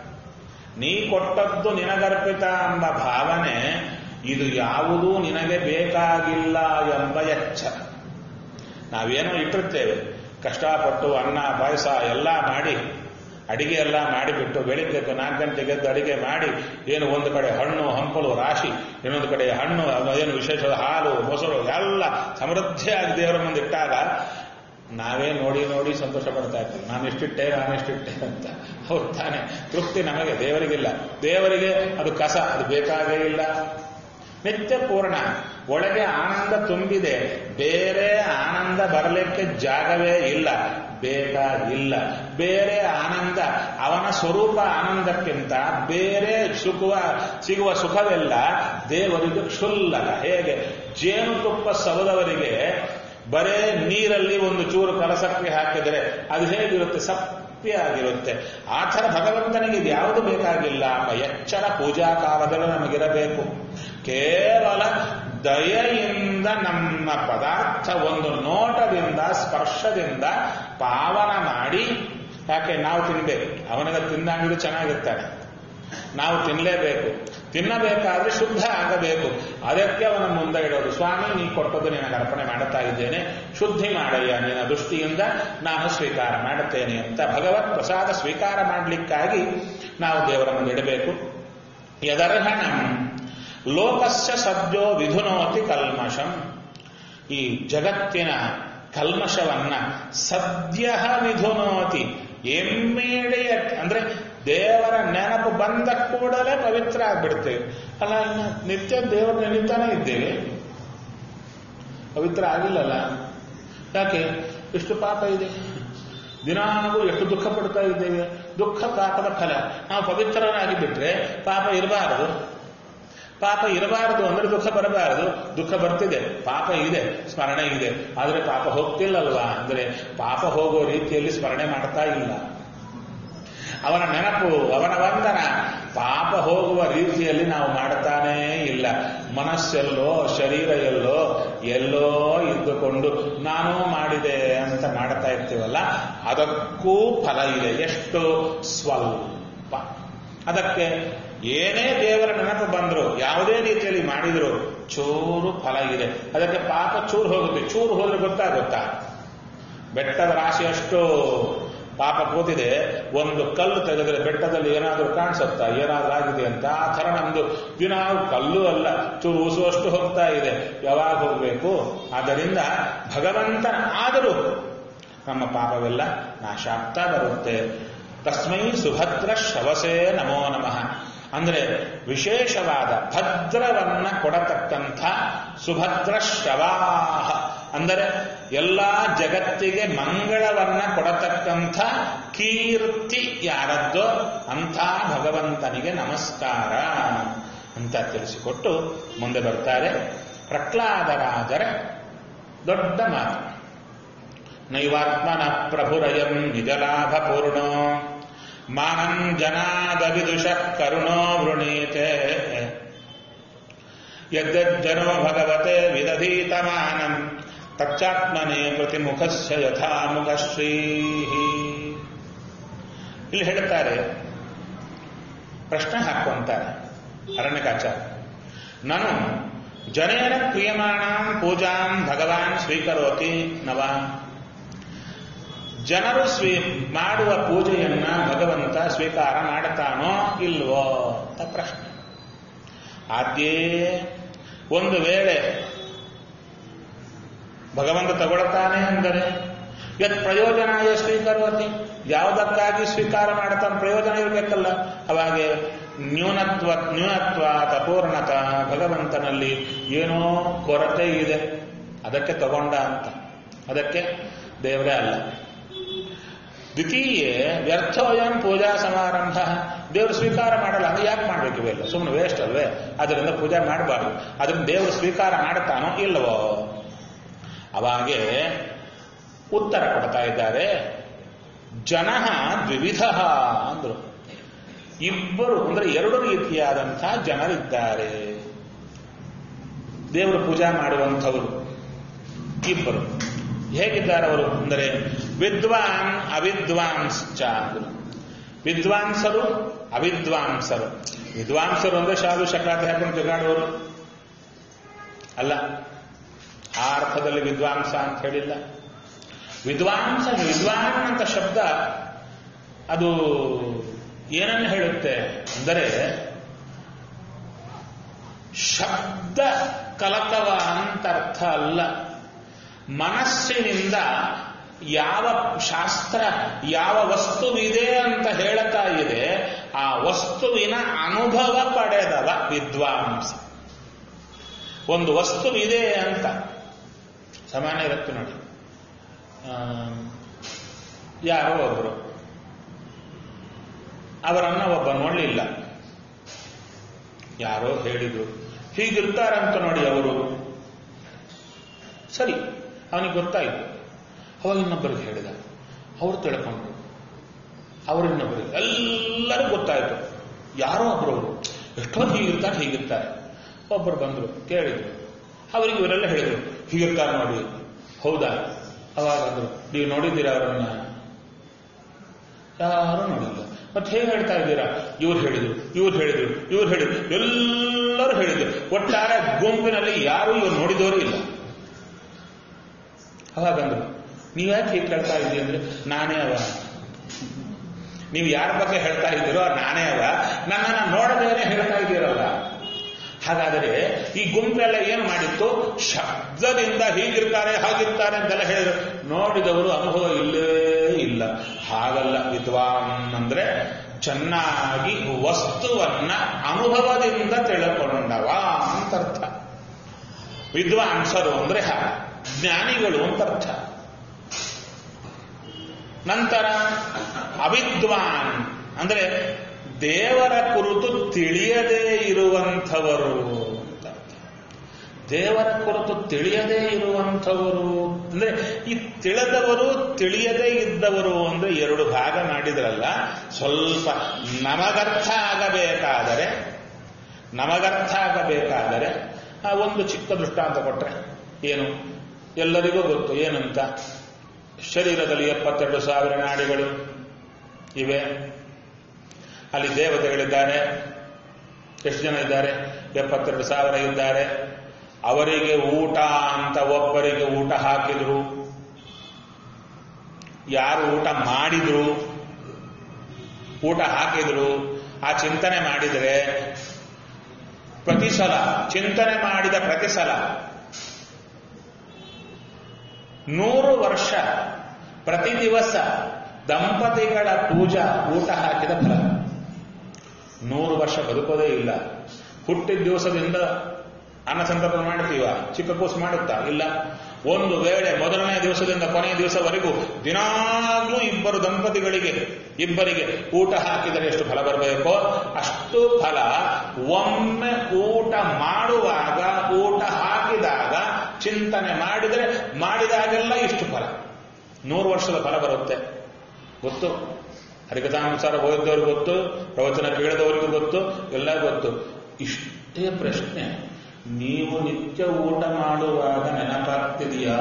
ನೀ ಕೊಟ್ಟದ್ದು ನಿನಗರ್ಪಿತ ಎಂಬ ಭಾವನೆ ಇದು ಯಾವುದೂ ನಿನಗೆ ಬೇಕಾಗಿಲ್ಲ ಎಂಬ ಎಚ್ಚರ ನಾವೇನೋ ಇಟ್ಟಿರ್ತೇವೆ ಕಷ್ಟಪಟ್ಟು ಅನ್ನ ಪಾಯಸ ಎಲ್ಲ ಮಾಡಿ ಅಡಿಗೆ ಎಲ್ಲ ಮಾಡಿಬಿಟ್ಟು ಬೆಳಿಗ್ಗೆ ನಾಲ್ಕು ಗಂಟೆಗೆ ಎದ್ದು ಅಡಿಗೆ ಮಾಡಿ ಏನು ಒಂದು ಕಡೆ ಹಣ್ಣು ಹಂಪಲು ರಾಶಿ ಇನ್ನೊಂದು ಕಡೆ ಹಣ್ಣು ಏನು ವಿಶೇಷವಾದ ಹಾಲು ಮೊಸರು ಎಲ್ಲ ಸಮೃದ್ಧಿಯಾಗಿ ದೇವರ ಮುಂದೆ ಇಟ್ಟಾಗ ನಾವೇ ನೋಡಿ ನೋಡಿ ಸಂತೋಷ ಪಡ್ತಾ ಇರ್ತೀವಿ ನಾನು ಎಷ್ಟಿಟ್ಟೆ ನಾನು ಎಷ್ಟಿಟ್ಟೆ ಅಂತ ಹೌದು ತಾನೆ ತೃಪ್ತಿ ನಮಗೆ ದೇವರಿಗಿಲ್ಲ ದೇವರಿಗೆ ಅದು ಕಸ ಅದು ಬೇಕಾಗೇ ಇಲ್ಲ ನಿತ್ಯ ಪೂರ್ಣ ಒಳಗೆ ಆನಂದ ತುಂಬಿದೆ ಬೇರೆ ಆನಂದ ಬರಲಿಕ್ಕೆ ಜಾಗವೇ ಇಲ್ಲ ಬೇಕಾಗಿಲ್ಲ ಬೇರೆ ಆನಂದ ಅವನ ಸ್ವರೂಪ ಆನಂದಕ್ಕಿಂತ ಬೇರೆ ಸುಖುವ ಸಿಗುವ ಸುಖವೆಲ್ಲ ದೇವರಿಗೆ ಕ್ಷುಲ್ಲಕ ಹೇಗೆ ಜೇನುತುಪ್ಪ ಸವದವರಿಗೆ ಬರೇ ನೀರಲ್ಲಿ ಒಂದು ಚೂರು ಕಲಸಕ್ಕಿ ಹಾಕಿದರೆ ಅದು ಹೇಗಿರುತ್ತೆ ಸಪ್ಪಿಯಾಗಿರುತ್ತೆ ಆ ಥರ ಭಗವಂತನಿಗೆ ಇದು ಯಾವುದು ಬೇಕಾಗಿಲ್ಲ ಎಂಬ ಎಚ್ಚರ ಪೂಜಾ ಕಾಲದಲ್ಲಿ ನಮಗಿರಬೇಕು ಕೇವಲ ದಯೆಯಿಂದ ನಮ್ಮ ಪದಾರ್ಥ ಒಂದು ನೋಟದಿಂದ ಸ್ಪರ್ಶದಿಂದ ಪಾವನ ಮಾಡಿ ಯಾಕೆ ನಾವು ತಿನ್ಬೇಕು ಅವನಿಗೆ ತಿಂದಾಗಿದ್ದು ಚೆನ್ನಾಗಿರ್ತಾನೆ ನಾವು ತಿನ್ನಲೇಬೇಕು ತಿನ್ನಬೇಕಾದ್ರೆ ಶುದ್ಧ ಆಗಬೇಕು ಅದಕ್ಕೆ ಅವನ ಮುಂದೆ ಇಡೋದು ಸ್ವಾಮಿ ನೀ ಕೊಟ್ಟದ್ದು ನಿನಗೆ ಅರ್ಪಣೆ ಮಾಡುತ್ತಾ ಇದ್ದೇನೆ ಶುದ್ಧಿ ಮಾಡಯ್ಯ ನಿನ್ನ ದೃಷ್ಟಿಯಿಂದ ನಾನು ಸ್ವೀಕಾರ ಮಾಡುತ್ತೇನೆ ಅಂತ ಭಗವತ್ ಪ್ರಸಾದ ಸ್ವೀಕಾರ ಮಾಡಲಿಕ್ಕಾಗಿ ನಾವು ದೇವರ ಮುಂದೆ ಇಡಬೇಕು ಯದರ್ಹಣ ಲೋಕಸ್ಯ ಸದ್ಯೋ ವಿಧುನೋತಿ ಕಲ್ಮಶಂ ಈ ಜಗತ್ತಿನ ಕಲ್ಮಶವನ್ನ ಸದ್ಯ ವಿಧುನೋತಿ ಇಮ್ಮಿಡಿಯೇಟ್ ಅಂದ್ರೆ ದೇವರ ನೆನಪು ಬಂದ ಕೂಡಲೇ ಪವಿತ್ರ ಆಗ್ಬಿಡ್ತೇವೆ ಅಲ್ಲ ಇನ್ನು ನಿತ್ಯ ದೇವರ ನೆನೀತಾನೆ ಇದ್ದೇವೆ ಪವಿತ್ರ ಆಗಿಲ್ಲಲ್ಲ ಯಾಕೆ ಎಷ್ಟು ಪಾಪ ಇದೆ ದಿನಾಗೂ ಎಷ್ಟು ದುಃಖ ಪಡ್ತಾ ಇದ್ದೇವೆ ದುಃಖ ಪಾಪದ ಫಲ ನಾವು ಪವಿತ್ರರಾಗಿ ಬಿಟ್ರೆ ಪಾಪ ಇರಬಾರದು ಪಾಪ ಇರಬಾರದು ಅಂದ್ರೆ ದುಃಖ ಬರಬಾರದು ದುಃಖ ಬರ್ತಿದೆ ಪಾಪ ಇದೆ ಸ್ಮರಣೆ ಇದೆ ಆದರೆ ಪಾಪ ಹೋಗ್ತಿಲ್ಲಲ್ವಾ ಅಂದ್ರೆ ಪಾಪ ಹೋಗೋ ರೀತಿಯಲ್ಲಿ ಸ್ಮರಣೆ ಮಾಡ್ತಾ ಇಲ್ಲ ಅವನ ನೆನಪು ಅವನ ವಂದನ ಪಾಪ ಹೋಗುವ ರೀತಿಯಲ್ಲಿ ನಾವು ಮಾಡ್ತಾನೇ ಇಲ್ಲ ಮನಸ್ಸೆಲ್ಲೋ ಶರೀರ ಎಲ್ಲೋ ಎಲ್ಲೋ ಇದ್ದುಕೊಂಡು ನಾನು ಮಾಡಿದೆ ಅಂತ ಮಾಡ್ತಾ ಇರ್ತೀವಲ್ಲ ಅದಕ್ಕೂ ಫಲ ಇದೆ ಎಷ್ಟು ಸ್ವಲ್ಪ ಅದಕ್ಕೆ ಏನೇ ದೇವರ ನೆನಪು ಬಂದ್ರು ಯಾವುದೇ ರೀತಿಯಲ್ಲಿ ಮಾಡಿದ್ರು ಚೂರು ಫಲ ಇದೆ ಅದಕ್ಕೆ ಪಾಪ ಚೂರು ಹೋಗುತ್ತೆ ಚೂರು ಹೋದ್ರೆ ಗೊತ್ತಾಗುತ್ತಾ ಬೆಟ್ಟದ ರಾಶಿಯಷ್ಟು ಪಾಪ ಕೂತಿದೆ ಒಂದು ಕಲ್ಲು ತೆಗೆದ್ರೆ ಬೆಟ್ಟದಲ್ಲಿ ಏನಾದರೂ ಕಾಣಿಸುತ್ತಾ ಏನಾದರೂ ಆಗಿದೆ ಅಂತ ಆ ಥರ ನಮ್ದು ದಿನ ಕಲ್ಲು ಅಲ್ಲ ಚೂರು ಉಸುವಷ್ಟು ಹೋಗ್ತಾ ಇದೆ ಯಾವಾಗ ಹೋಗಬೇಕು ಆದ್ದರಿಂದ ಭಗವಂತನ ಆದರೂ ನಮ್ಮ ಪಾಪವೆಲ್ಲ ನಾಶ ಆಗ್ತಾ ಬರುತ್ತೆ ತಸ್ಮೈ ಸುಭದ್ರ ಶವಸೇ ನಮೋ ನಮಃ ಅಂದ್ರೆ ವಿಶೇಷವಾದ ಭದ್ರವನ್ನ ಕೊಡತಕ್ಕಂಥ ಸುಭದ್ರ ಶವಾಹ ಅಂದರೆ ಎಲ್ಲ ಜಗತ್ತಿಗೆ ಮಂಗಳವನ್ನ ಕೊಡತಕ್ಕಂಥ ಕೀರ್ತಿ ಯಾರದ್ದೋ ಅಂಥ ಭಗವಂತನಿಗೆ ನಮಸ್ಕಾರ ಅಂತ ತಿಳಿಸಿಕೊಟ್ಟು ಮುಂದೆ ಬರ್ತಾರೆ ಪ್ರಹ್ಲಾದರಾಜರ ದೊಡ್ಡ ಮಾತು ನೈವಾತ್ಮನ ಪ್ರಭುರಯಂ ನಿಜಲಾಭಪೂರ್ಣೋ ಮಾನಂ ಜನಾದವಿದುಷ ಕರುಣೋ ವೃಣೀತೆ ಯಜ್ಜನೋ ಭಗವತೆ ವಿದಧೀತಮಾನಂ ತಚ್ಚಾತ್ಮನೆ ಪ್ರತಿಮುಖಸ್ಯ ಯಥಾಮುಖಶ್ರೀ ಇಲ್ಲಿ ಹೇಳ್ತಾರೆ ಪ್ರಶ್ನೆ ಹಾಕುವಂತಾರೆ ಅರಣ್ಯಕಾಚಾರ ನಾನು ಜನೇನ ಕ್ರಿಯಮಾಣಾಂ ಪೂಜಾಂ ಭಗವಾನ್ ಸ್ವೀಕರೋತಿ ನವ ಜನರು ಸ್ವೀ ಮಾಡುವ ಪೂಜೆಯನ್ನ ಭಗವಂತ ಸ್ವೀಕಾರ ಮಾಡುತ್ತಾನೋ ಇಲ್ವೋ ಅಂತ ಪ್ರಶ್ನೆ ಆದ್ಯೇ ಒಂದು ವೇಳೆ ಭಗವಂತ ತಗೊಳ್ತಾನೆ ಅಂದರೆ ಯತ್ ಪ್ರಯೋಜನಾಯ ಸ್ವೀಕರೋತಿ ಯಾವುದಕ್ಕಾಗಿ ಸ್ವೀಕಾರ ಮಾಡ್ತಾನೆ ಪ್ರಯೋಜನ ಇರಬೇಕಲ್ಲ ಅವಾಗೆ ನ್ಯೂನತ್ವ ನ್ಯೂನತ್ವ ಅಪೂರ್ಣತ ಭಗವಂತನಲ್ಲಿ ಏನೋ ಕೊರತೆ ಇದೆ ಅದಕ್ಕೆ ತಗೊಂಡ ಅಂತ ಅದಕ್ಕೆ ದೇವರೇ ಅಲ್ಲ ದ್ವಿತೀಯ ವ್ಯರ್ಥೋಯಂ ಪೂಜಾ ಸಮಾರಂಭ ದೇವರು ಸ್ವೀಕಾರ ಮಾಡಲ್ಲ ಅಂದ್ರೆ ಯಾಕೆ ಮಾಡ್ಬೇಕು ಇವೆಲ್ಲ ಸುಮ್ಮನೆ ವೇಸ್ಟ್ ಅಲ್ವೇ ಅದರಿಂದ ಪೂಜೆ ಮಾಡಬಾರ್ದು ಅದರಿಂದ ದೇವರು ಸ್ವೀಕಾರ ಮಾಡುತ್ತಾನೋ ಇಲ್ಲವೋ ಅವಾಗೆ ಉತ್ತರ ಕೊಡ್ತಾ ಇದ್ದಾರೆ ಜನ ದ್ವಿವಿಧ ಅಂದ್ರು ಇಬ್ಬರು ಅಂದ್ರೆ ಎರಡು ರೀತಿಯಾದಂತಹ ಜನರಿದ್ದಾರೆ ದೇವರು ಪೂಜಾ ಮಾಡುವಂಥವರು ಇಬ್ಬರು ಹೇಗಿದ್ದಾರೆ ಅವರು ಅಂದರೆ ವಿದ್ವಾನ್ ಅವಿದ್ವಾಂಶ್ಚ ಅಂದ್ರು ವಿದ್ವಾಂಸರು ಅವಿದ್ವಾಂಸರು ವಿದ್ವಾಂಸರು ಅಂದ್ರೆ ಶಾಲು ಶಕಾತಿ ಹಾಕೊಂಡು ತಿರುಗಾಡುವವರು ಅಲ್ಲ ಆ ಅರ್ಥದಲ್ಲಿ ವಿದ್ವಾಂಸ ಅಂತ ಹೇಳಿಲ್ಲ ವಿದ್ವಾಂಸ ವಿದ್ವಾನ್ ಅಂತ ಶಬ್ದ ಅದು ಏನನ್ನು ಹೇಳುತ್ತೆ ಅಂದರೆ ಶಬ್ದ ಕಲಕವ ಅಂತ ಅರ್ಥ ಅಲ್ಲ ಮನಸ್ಸಿನಿಂದ ಯಾವ ಶಾಸ್ತ್ರ ಯಾವ ವಸ್ತುವಿದೆ ಅಂತ ಹೇಳುತ್ತಾ ಇದೆ ಆ ವಸ್ತುವಿನ ಅನುಭವ ಪಡೆದವ ವಿದ್ವಾಂಸ ಒಂದು ವಸ್ತುವಿದೆ ಅಂತ ಸಾಮಾನ್ಯ ಇರುತ್ತೆ ನೋಡಿ ಯಾರೋ ಒಬ್ಬರು ಅವರನ್ನ ಒಬ್ಬ ನೋಡಲಿಲ್ಲ ಯಾರೋ ಹೇಳಿದ್ರು ಹೀಗಿರ್ತಾರಂತ ನೋಡಿ ಅವರು ಸರಿ ಅವನಿಗೆ ಗೊತ್ತಾಯಿತು ಅವಾಗ ಇನ್ನೊಬ್ಬರಿಗೆ ಹೇಳಿದ ಅವರು ತಿಳ್ಕೊಂಡ್ರು ಅವರು ಇನ್ನೊಬ್ಬರಿಗೆ ಎಲ್ಲರೂ ಗೊತ್ತಾಯಿತು ಯಾರೋ ಒಬ್ಬರವರು ಎಷ್ಟೊಂದು ಹೀಗಿರ್ತಾರೆ ಹೀಗಿರ್ತಾರೆ ಒಬ್ಬರು ಬಂದರು ಕೇಳಿದ್ರು ಅವರಿಗೆ ಇವರೆಲ್ಲ ಹೇಳಿದ್ರು ಹೀಗಿರ್ತಾರೆ ನೋಡಿ ಹೌದಾ ಅವಾಗ ಅಂದ್ರು ನೀವು ನೋಡಿದ್ದೀರಾ ಅವರನ್ನ ಯಾರು ನೋಡಿಲ್ಲ ಮತ್ತೆ ಹೇಗೆ ಹೇಳ್ತಾ ಇದ್ದೀರಾ ಇವ್ರು ಹೇಳಿದ್ರು ಇವ್ರು ಹೇಳಿದ್ರು ಇವ್ರು ಹೇಳಿದ್ರು ಎಲ್ಲರೂ ಹೇಳಿದ್ರು ಒಟ್ಟಾರೆ ಗುಂಪಿನಲ್ಲಿ ಯಾರು ಇವ್ರು ನೋಡಿದವರು ಇಲ್ಲ ಅವಾಗಂದ್ರು ನೀವ್ಯಾಕೆ ಹೀಗೆ ಹೇಳ್ತಾ ಇದ್ದೀರಿ ಅಂದ್ರೆ ನಾನೇ ಅವ ನೀವು ಯಾರ ಬಗ್ಗೆ ಹೇಳ್ತಾ ಇದ್ದೀರೋ ನಾನೇ ಅವ ನನ್ನನ್ನ ನೋಡದೇನೆ ಹೇಳ್ತಾ ಇದ್ದೀರಲ್ಲ ಹಾಗಾದರೆ ಈ ಗುಂಪೆಲ್ಲ ಏನು ಮಾಡಿತ್ತು ಶಬ್ದದಿಂದ ಹೀಗಿರ್ತಾರೆ ಹಾಗಿರ್ತಾರೆ ಅಂತೆಲ್ಲ ಹೇಳಿದ್ರು ನೋಡಿದವರು ಅನುಭವ ಇಲ್ಲೇ ಇಲ್ಲ ಹಾಗಲ್ಲ ವಿದ್ವಾನ್ ಅಂದ್ರೆ ಚೆನ್ನಾಗಿ ವಸ್ತುವನ್ನ ಅನುಭವದಿಂದ ತಿಳ್ಕೊಂಡವ ಅಂತ ಅರ್ಥ ವಿದ್ವಾಂಸರು ಅಂದ್ರೆ ಜ್ಞಾನಿಗಳು ಅಂತ ಅರ್ಥ ನಂತರ ಅವಿದ್ವಾನ್ ಅಂದ್ರೆ ದೇವರ ಕುರಿತು ತಿಳಿಯದೇ ಇರುವಂಥವರು ಅಂತ ದೇವರ ಕುರಿತು ತಿಳಿಯದೇ ಇರುವಂಥವರು ಅಂದ್ರೆ ಈ ತಿಳಿದವರು ತಿಳಿಯದೇ ಇದ್ದವರು ಅಂದ್ರೆ ಎರಡು ಭಾಗ ಮಾಡಿದ್ರಲ್ಲ ಸ್ವಲ್ಪ ನಮಗರ್ಥ ಆಗಬೇಕಾದರೆ ನಮಗರ್ಥ ಆಗಬೇಕಾದರೆ ಆ ಒಂದು ಚಿಕ್ಕ ದೃಷ್ಟಾಂತ ಕೊಟ್ರೆ ಏನು ಎಲ್ಲರಿಗೂ ಗೊತ್ತು ಏನಂತ ಶರೀರದಲ್ಲಿ ಎಪ್ಪತ್ತೆರಡು ಸಾವಿರ ನಾಡಿಗಳು ಇವೆ ಅಲ್ಲಿ ದೇವತೆಗಳಿದ್ದಾರೆ ಎಷ್ಟು ಜನ ಇದ್ದಾರೆ ಎಪ್ಪತ್ತೆರಡು ಸಾವಿರ ಇದ್ದಾರೆ ಅವರಿಗೆ ಊಟ ಅಂತ ಒಬ್ಬರಿಗೆ ಊಟ ಹಾಕಿದ್ರು ಯಾರು ಊಟ ಮಾಡಿದ್ರು ಊಟ ಹಾಕಿದ್ರು ಆ ಚಿಂತನೆ ಮಾಡಿದರೆ ಪ್ರತಿ ಸಲ ಚಿಂತನೆ ಮಾಡಿದ ಪ್ರತಿ ಸಲ ನೂರು ವರ್ಷ ಪ್ರತಿ ದಿವಸ ದಂಪತಿಗಳ ಪೂಜಾ ಊಟ ಹಾಕಿದ ಫಲ ನೂರು ವರ್ಷ ಬದುಕೋದೇ ಇಲ್ಲ ಹುಟ್ಟಿದ ದಿವಸದಿಂದ ಅನ್ನ ಸಂತರ್ಪಣ ಮಾಡ್ತೀವ ಚಿಕ್ಕ ಕೂಸು ಮಾಡುತ್ತಾ ಇಲ್ಲ ಒಂದು ವೇಳೆ ಮೊದಲನೇ ದಿವಸದಿಂದ ಕೊನೆಯ ದಿವಸವರೆಗೂ ದಿನಾಗ್ಲೂ ಇಬ್ಬರು ದಂಪತಿಗಳಿಗೆ ಇಬ್ಬರಿಗೆ ಊಟ ಹಾಕಿದರೆ ಎಷ್ಟು ಫಲ ಬರಬೇಕೋ ಅಷ್ಟು ಫಲ ಒಮ್ಮೆ ಊಟ ಮಾಡುವಾಗ ಊಟ ಹಾಕಿದಾಗ ಚಿಂತನೆ ಮಾಡಿದರೆ ಮಾಡಿದಾಗೆಲ್ಲ ಇಷ್ಟು ಫಲ ನೂರು ವರ್ಷದ ಫಲ ಬರುತ್ತೆ ಗೊತ್ತು ಹರಿಕಥಾನುಸಾರ ಓದಿದವ್ರಿಗೆ ಗೊತ್ತು ಪ್ರವಚನ ಕೇಳಿದವರಿಗೂ ಗೊತ್ತು ಎಲ್ಲ ಗೊತ್ತು ಇಷ್ಟೇ ಪ್ರಶ್ನೆ ನೀವು ನಿತ್ಯ ಊಟ ಮಾಡುವಾಗ ನೆನಪಾಗ್ತಿದೆಯಾ